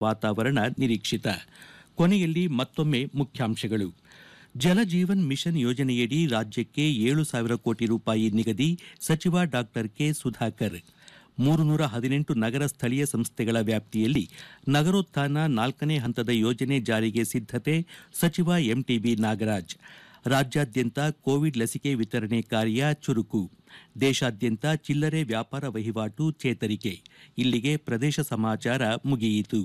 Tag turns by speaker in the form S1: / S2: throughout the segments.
S1: ವಾತಾವರಣ ನಿರೀಕ್ಷಿತ ಕೊನೆಯಲ್ಲಿ ಮತ್ತೊಮ್ಮೆ ಮುಖ್ಯಾಂಶಗಳು ಜಲಜೀವನ್ ಮಿಷನ್ ಯೋಜನೆಯಡಿ ರಾಜ್ಯಕ್ಕೆ ಏಳು ಸಾವಿರ ಕೋಟಿ ರೂಪಾಯಿ ನಿಗದಿ ಸಚಿವ ಡಾಕ್ಟರ್ ಕೆ ಸುಧಾಕರ್ ಮೂರು ನೂರ ಹದಿನೆಂಟು ನಗರ ಸ್ಥಳೀಯ ಸಂಸ್ಥೆಗಳ ವ್ಯಾಪ್ತಿಯಲ್ಲಿ ನಗರೋತ್ಥಾನ ನಾಲ್ಕನೇ ಹಂತದ ಯೋಜನೆ ಜಾರಿಗೆ ಸಿದ್ದತೆ ಸಚಿವ ಎಂಟಿಬಿ ನಾಗರಾಜ್ ರಾಜ್ಯಾದ್ಯಂತ ಕೋವಿಡ್ ಲಸಿಕೆ ವಿತರಣೆ ಕಾರ್ಯ ಚುರುಕು ದೇಶಾದ್ಯಂತ ಚಿಲ್ಲರೆ ವ್ಯಾಪಾರ ವಹಿವಾಟು ಚೇತರಿಕೆ ಇಲ್ಲಿಗೆ ಪ್ರದೇಶ ಸಮಾಚಾರ ಮುಗಿಯಿತು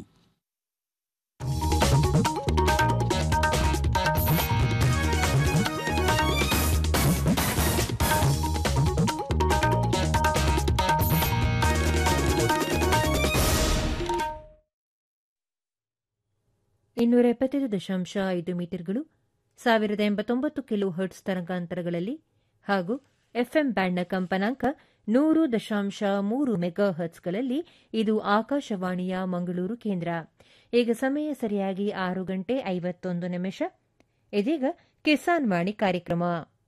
S2: ಇನ್ನೂರ ಎಪ್ಪತ್ತೈದು ದಶಾಂಶ ಐದು ಮೀಟರ್ಗಳು ಸಾವಿರದ ಎಂಬತ್ತೊಂಬತ್ತು ಕಿಲೋ ಹರ್ಟ್ಸ್ ತರಂಗಾಂತರಗಳಲ್ಲಿ ಹಾಗೂ ಎಫ್ಎಂ ಬ್ಯಾಂಡ್ನ ಕಂಪನಾಂಕ ನೂರು ದಶಾಂಶ ಮೂರು ಮೆಗಾ ಹರ್ಟ್ಸ್ಗಳಲ್ಲಿ ಇದು ಆಕಾಶವಾಣಿಯ ಮಂಗಳೂರು ಕೇಂದ್ರ ಈಗ ಸಮಯ ಸರಿಯಾಗಿ ಆರು ಗಂಟೆ ಐವತ್ತೊಂದು ನಿಮಿಷ ಇದೀಗ ಕಿಸಾನ್ ವಾಣಿ ಕಾರ್ಯಕ್ರಮ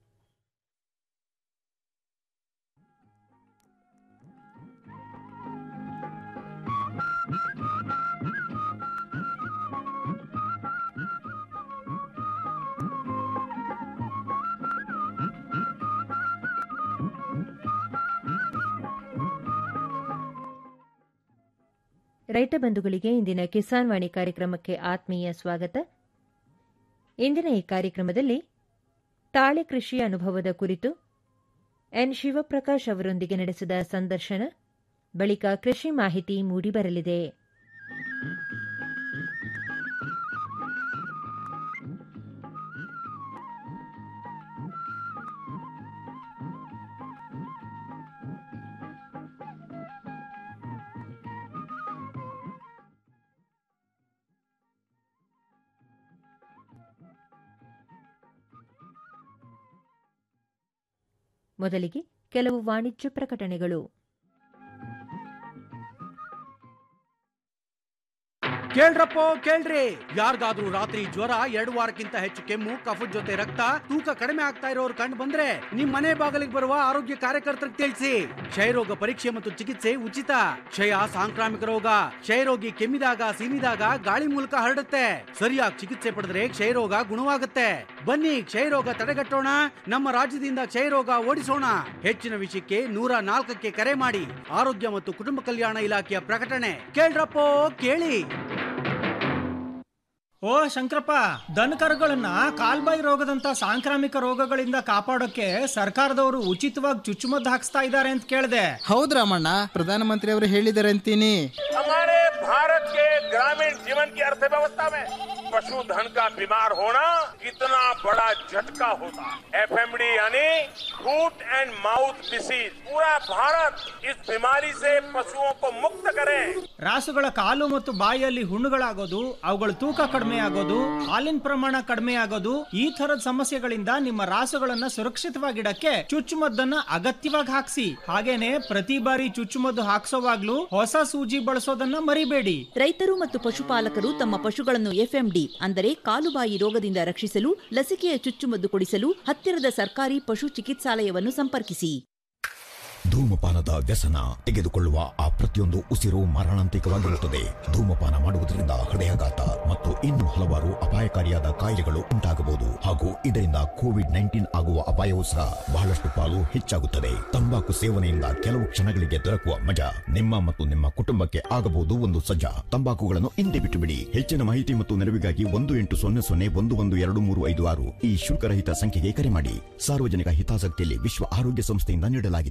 S2: ರೈತ ಬಂಧುಗಳಿಗೆ ಇಂದಿನ ಕಿಸಾನ್ ವಾಣಿ ಕಾರ್ಯಕ್ರಮಕ್ಕೆ ಆತ್ಮೀಯ ಸ್ವಾಗತ ಇಂದಿನ ಈ ಕಾರ್ಯಕ್ರಮದಲ್ಲಿ ತಾಳೆ ಕೃಷಿ ಅನುಭವದ ಕುರಿತು ಎನ್ ಶಿವಪ್ರಕಾಶ್ ಅವರೊಂದಿಗೆ ನಡೆಸಿದ ಸಂದರ್ಶನ ಬಳಿಕ ಕೃಷಿ ಮಾಹಿತಿ ಮೂಡಿಬರಲಿದೆ ಮೊದಲಿಗೆ ಕೆಲವು ವಾಣಿಜ್ಯ ಪ್ರಕಟಣೆಗಳು
S3: ಕೇಳ್ರಪ್ಪೋ ಕೇಳ್ರಿ ಯಾರಿಗಾದ್ರೂ ರಾತ್ರಿ ಜ್ವರ ಎರಡು ವಾರಕ್ಕಿಂತ ಹೆಚ್ಚು ಕೆಮ್ಮು ಕಫದ ಜೊತೆ ರಕ್ತ ತೂಕ ಕಡಿಮೆ ಆಗ್ತಾ ಇರೋರು ಕಂಡು ಬಂದ್ರೆ ನಿಮ್ ಮನೆ ಬಾಗಿಲಿಗೆ ಬರುವ ಆರೋಗ್ಯ ಕಾರ್ಯಕರ್ತರಿಗೆ ತಿಳಿಸಿ ಕ್ಷಯರೋಗ ಪರೀಕ್ಷೆ ಮತ್ತು ಚಿಕಿತ್ಸೆ ಉಚಿತ ಕ್ಷಯ ಸಾಂಕ್ರಾಮಿಕ ರೋಗ ಕ್ಷಯರೋಗಿ ಕೆಮ್ಮಿದಾಗ ಸೀನಿದಾಗ ಗಾಳಿ ಮೂಲಕ ಹರಡುತ್ತೆ ಸರಿಯಾಗಿ ಚಿಕಿತ್ಸೆ ಪಡೆದ್ರೆ ಕ್ಷಯರೋಗ ಗುಣವಾಗುತ್ತೆ ಬನ್ನಿ ಕ್ಷಯರೋಗ ತಡೆಗಟ್ಟೋಣ ನಮ್ಮ ರಾಜ್ಯದಿಂದ ಕ್ಷಯರೋಗ ಓಡಿಸೋಣ ಹೆಚ್ಚಿನ ವಿಷಯಕ್ಕೆ ನೂರ ನಾಲ್ಕಕ್ಕೆ ಕರೆ ಮಾಡಿ ಆರೋಗ್ಯ ಮತ್ತು ಕುಟುಂಬ ಕಲ್ಯಾಣ ಇಲಾಖೆಯ ಪ್ರಕಟಣೆ ಕೇಳ್ರಪ್ಪೋ ಕೇಳಿ
S4: ಓ ಶಂಕರಪ್ಪ ದನಕರುಗಳನ್ನ ಕಾಲ್ಬಾಯಿ ರೋಗದಂತ ಸಾಂಕ್ರಾಮಿಕ ರೋಗಗಳಿಂದ ಕಾಪಾಡೋಕೆ ಸರ್ಕಾರದವರು ಉಚಿತವಾಗಿ ಚುಚ್ಚುಮದ್ದು ಹಾಕ್ಸ್ತಾ ಇದ್ದಾರೆ ಅಂತ ಕೇಳಿದೆ
S5: ಹೌದ್ ರಾಮಣ್ಣ ಪ್ರಧಾನಮಂತ್ರಿ ಅವರು ಹೇಳಿದ್ದಾರೆ ಅಂತೀನಿ
S6: हमारे भारत के ग्रामीण जीवन की अर्थव्यवस्था में पशुधन का बीमार होना कितना बड़ा झटका होता है एफएमडी यानी फूट एंड माउथ डिसीज पूरा भारत इस बीमारी से पशुओं को मुक्त करे
S4: ರಾಸುಗಳ ಕಾಲು ಮತ್ತು ಬಾಯಿಯಲ್ಲಿ ಹುಣ್ಣುಗಳಾಗೋದು ಅವುಗಳ ತೂಕ ಕಡಿಮೆ ಆಗೋದು ಹಾಲಿನ ಪ್ರಮಾಣ ಕಡಿಮೆ ಆಗೋದು ಈ ತರದ ಸಮಸ್ಯೆಗಳಿಂದ ನಿಮ್ಮ ರಾಸುಗಳನ್ನ ಸುರಕ್ಷಿತವಾಗಿಡಕ್ಕೆ ಚುಚ್ಚುಮದ್ದನ್ನ ಅಗತ್ಯವಾಗಿ ಹಾಕ್ಸಿ ಹಾಗೇನೆ ಪ್ರತಿ ಬಾರಿ ಚುಚ್ಚುಮದ್ದು ಹಾಕ್ಸೋವಾಗ್ಲೂ ಹೊಸ ಸೂಜಿ ಬಳಸೋದನ್ನ ಮರಿಬೇಡಿ
S7: ರೈತರು ಮತ್ತು ಪಶುಪಾಲಕರು ತಮ್ಮ ಪಶುಗಳನ್ನು ಎಫ್ಎಂಡಿ ಅಂದರೆ ಕಾಲುಬಾಯಿ ರೋಗದಿಂದ ರಕ್ಷಿಸಲು ಲಸಿಕೆಯ ಚುಚ್ಚುಮದ್ದು ಕೊಡಿಸಲು ಹತ್ತಿರದ ಸರ್ಕಾರಿ ಪಶು ಚಿಕಿತ್ಸಾಲಯವನ್ನು ಸಂಪರ್ಕಿಸಿ
S8: ಧೂಮಪಾನದ ವ್ಯಸನ ತೆಗೆದುಕೊಳ್ಳುವ ಆ ಪ್ರತಿಯೊಂದು ಉಸಿರು ಮಾರಣಾಂತಿಕವಾಗಿರುತ್ತದೆ ಧೂಮಪಾನ ಮಾಡುವುದರಿಂದ ಹೃದಯಾಘಾತ ಮತ್ತು ಇನ್ನು ಹಲವಾರು ಅಪಾಯಕಾರಿಯಾದ ಕಾಯಿಲೆಗಳು ಉಂಟಾಗಬಹುದು ಹಾಗೂ ಇದರಿಂದ ಕೋವಿಡ್ ನೈನ್ಟೀನ್ ಆಗುವ ಅಪಾಯವೂ ಸಹ ಬಹಳಷ್ಟು ಪಾಲು ಹೆಚ್ಚಾಗುತ್ತದೆ ತಂಬಾಕು ಸೇವನೆಯಿಂದ ಕೆಲವು ಕ್ಷಣಗಳಿಗೆ ದೊರಕುವ ಮಜಾ ನಿಮ್ಮ ಮತ್ತು ನಿಮ್ಮ ಕುಟುಂಬಕ್ಕೆ ಆಗಬಹುದು ಒಂದು ಸಜ್ಜಾ ತಂಬಾಕುಗಳನ್ನು ಹಿಂದೆ ಬಿಟ್ಟು ಬಿಡಿ ಹೆಚ್ಚಿನ ಮಾಹಿತಿ ಮತ್ತು ನೆರವಿಗಾಗಿ ಒಂದು ಎಂಟು ಸೊನ್ನೆ ಸೊನ್ನೆ ಒಂದು ಒಂದು ಎರಡು ಮೂರು ಐದು ಆರು ಈ ಶುಲ್ಕರಹಿತ ಸಂಖ್ಯೆಗೆ ಕರೆ ಮಾಡಿ ಸಾರ್ವಜನಿಕ ಹಿತಾಸಕ್ತಿಯಲ್ಲಿ ವಿಶ್ವ ಆರೋಗ್ಯ ಸಂಸ್ಥೆಯಿಂದ ನೀಡಲಾಗಿದೆ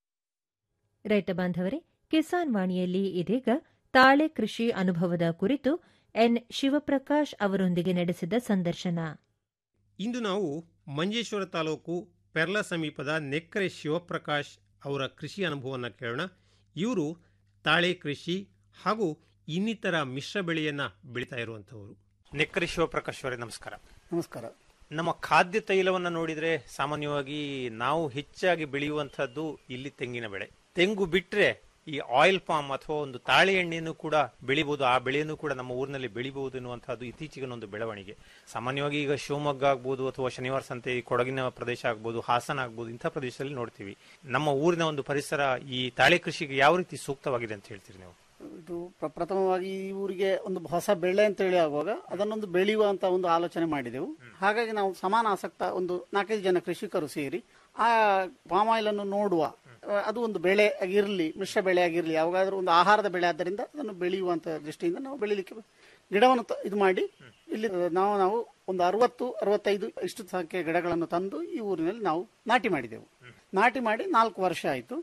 S2: ರೈತ ಬಾಂಧವರೇ ಕಿಸಾನ್ ವಾಣಿಯಲ್ಲಿ ಇದೀಗ ತಾಳೆ ಕೃಷಿ ಅನುಭವದ ಕುರಿತು ಎನ್ ಶಿವಪ್ರಕಾಶ್ ಅವರೊಂದಿಗೆ ನಡೆಸಿದ ಸಂದರ್ಶನ
S9: ಇಂದು ನಾವು ಮಂಜೇಶ್ವರ ತಾಲೂಕು ಪೆರ್ಲ ಸಮೀಪದ ನೆಕ್ಕರೆ ಶಿವಪ್ರಕಾಶ್ ಅವರ ಕೃಷಿ ಅನುಭವವನ್ನು ಕೇಳೋಣ ಇವರು ತಾಳೆ ಕೃಷಿ ಹಾಗೂ ಇನ್ನಿತರ ಮಿಶ್ರ ಬೆಳೆಯನ್ನು ಬೆಳೀತಾ ಇರುವಂಥವರು ನೆಕ್ಕರೆ ಶಿವಪ್ರಕಾಶ್ ಅವರೇ ನಮಸ್ಕಾರ
S10: ನಮಸ್ಕಾರ
S9: ನಮ್ಮ ಖಾದ್ಯ ತೈಲವನ್ನು ನೋಡಿದರೆ ಸಾಮಾನ್ಯವಾಗಿ ನಾವು ಹೆಚ್ಚಾಗಿ ಬೆಳೆಯುವಂಥದ್ದು ಇಲ್ಲಿ ತೆಂಗಿನ ಬೆಳೆ ತೆಂಗು ಬಿಟ್ಟರೆ ಈ ಆಯಿಲ್ ಪಾಮ್ ಅಥವಾ ಒಂದು ತಾಳೆ ಎಣ್ಣೆಯನ್ನು ಕೂಡ ಬೆಳಿಬಹುದು ಆ ಬೆಳೆಯನ್ನು ಕೂಡ ನಮ್ಮ ಊರಿನಲ್ಲಿ ಬೆಳಿಬಹುದು ಎನ್ನುವಂತಹದ್ದು ಇತ್ತೀಚೆಗಿನ ಒಂದು ಬೆಳವಣಿಗೆ ಸಾಮಾನ್ಯವಾಗಿ ಈಗ ಶಿವಮೊಗ್ಗ ಆಗ್ಬೋದು ಅಥವಾ ಶನಿವಾರ ಸಂತೆ ಈ ಕೊಡಗಿನ ಪ್ರದೇಶ ಆಗ್ಬೋದು ಹಾಸನ ಆಗ್ಬೋದು ಇಂಥ ಪ್ರದೇಶದಲ್ಲಿ ನೋಡ್ತೀವಿ ನಮ್ಮ ಊರಿನ ಒಂದು ಪರಿಸರ ಈ ತಾಳೆ ಕೃಷಿಗೆ ಯಾವ ರೀತಿ ಸೂಕ್ತವಾಗಿದೆ ಅಂತ ಹೇಳ್ತೀರಿ ನೀವು
S10: ಇದು ಪ್ರ- ಪ್ರಥಮವಾಗಿ ಈ ಊರಿಗೆ ಒಂದು ಹೊಸ ಬೆಳೆ ಅಂತ ಹೇಳಿ ಆಗುವಾಗ ಅದನ್ನೊಂದು ಬೆಳೆಯುವಂತ ಒಂದು ಆಲೋಚನೆ ಮಾಡಿದೆವು ಹಾಗಾಗಿ ನಾವು ಸಮಾನ ಆಸಕ್ತ ಒಂದು ನಾಲ್ಕೈದು ಜನ ಕೃಷಿಕರು ಸೇರಿ ಆ ಪಾಮ್ ಆಯಿಲ್ ಅನ್ನು ನೋಡುವ ಆ, ಅದು ಒಂದು ಬೆಳೆ ಆಗಿರಲಿ ಮಿಶ್ರ ಬೆಳೆ ಆಗಿರಲಿ ಯಾವಾಗಾದ್ರೂ ಒಂದು ಆಹಾರದ ಬೆಳೆ ಆದ್ದರಿಂದ ಅದನ್ನು ಬೆಳೆಯುವಂತ ದೃಷ್ಟಿಯಿಂದ ನಾವು ಬೆಳಿಲಿಕ್ಕೆ ಗಿಡವನ್ನು ತ- ಇದು ಮಾಡಿ ಇಲ್ಲಿ ನಾವು ನಾವು ಒಂದು ಅರವತ್ತು ಅರವತ್ತೈದು ಇಷ್ಟು ಸಂಖ್ಯೆಯ ಗಿಡಗಳನ್ನು ತಂದು ಈ ಊರಿನಲ್ಲಿ ನಾವು ನಾಟಿ ಮಾಡಿದೆವು ನಾಟಿ ಮಾಡಿ ನಾಲ್ಕು ವರ್ಷ ಆಯಿತು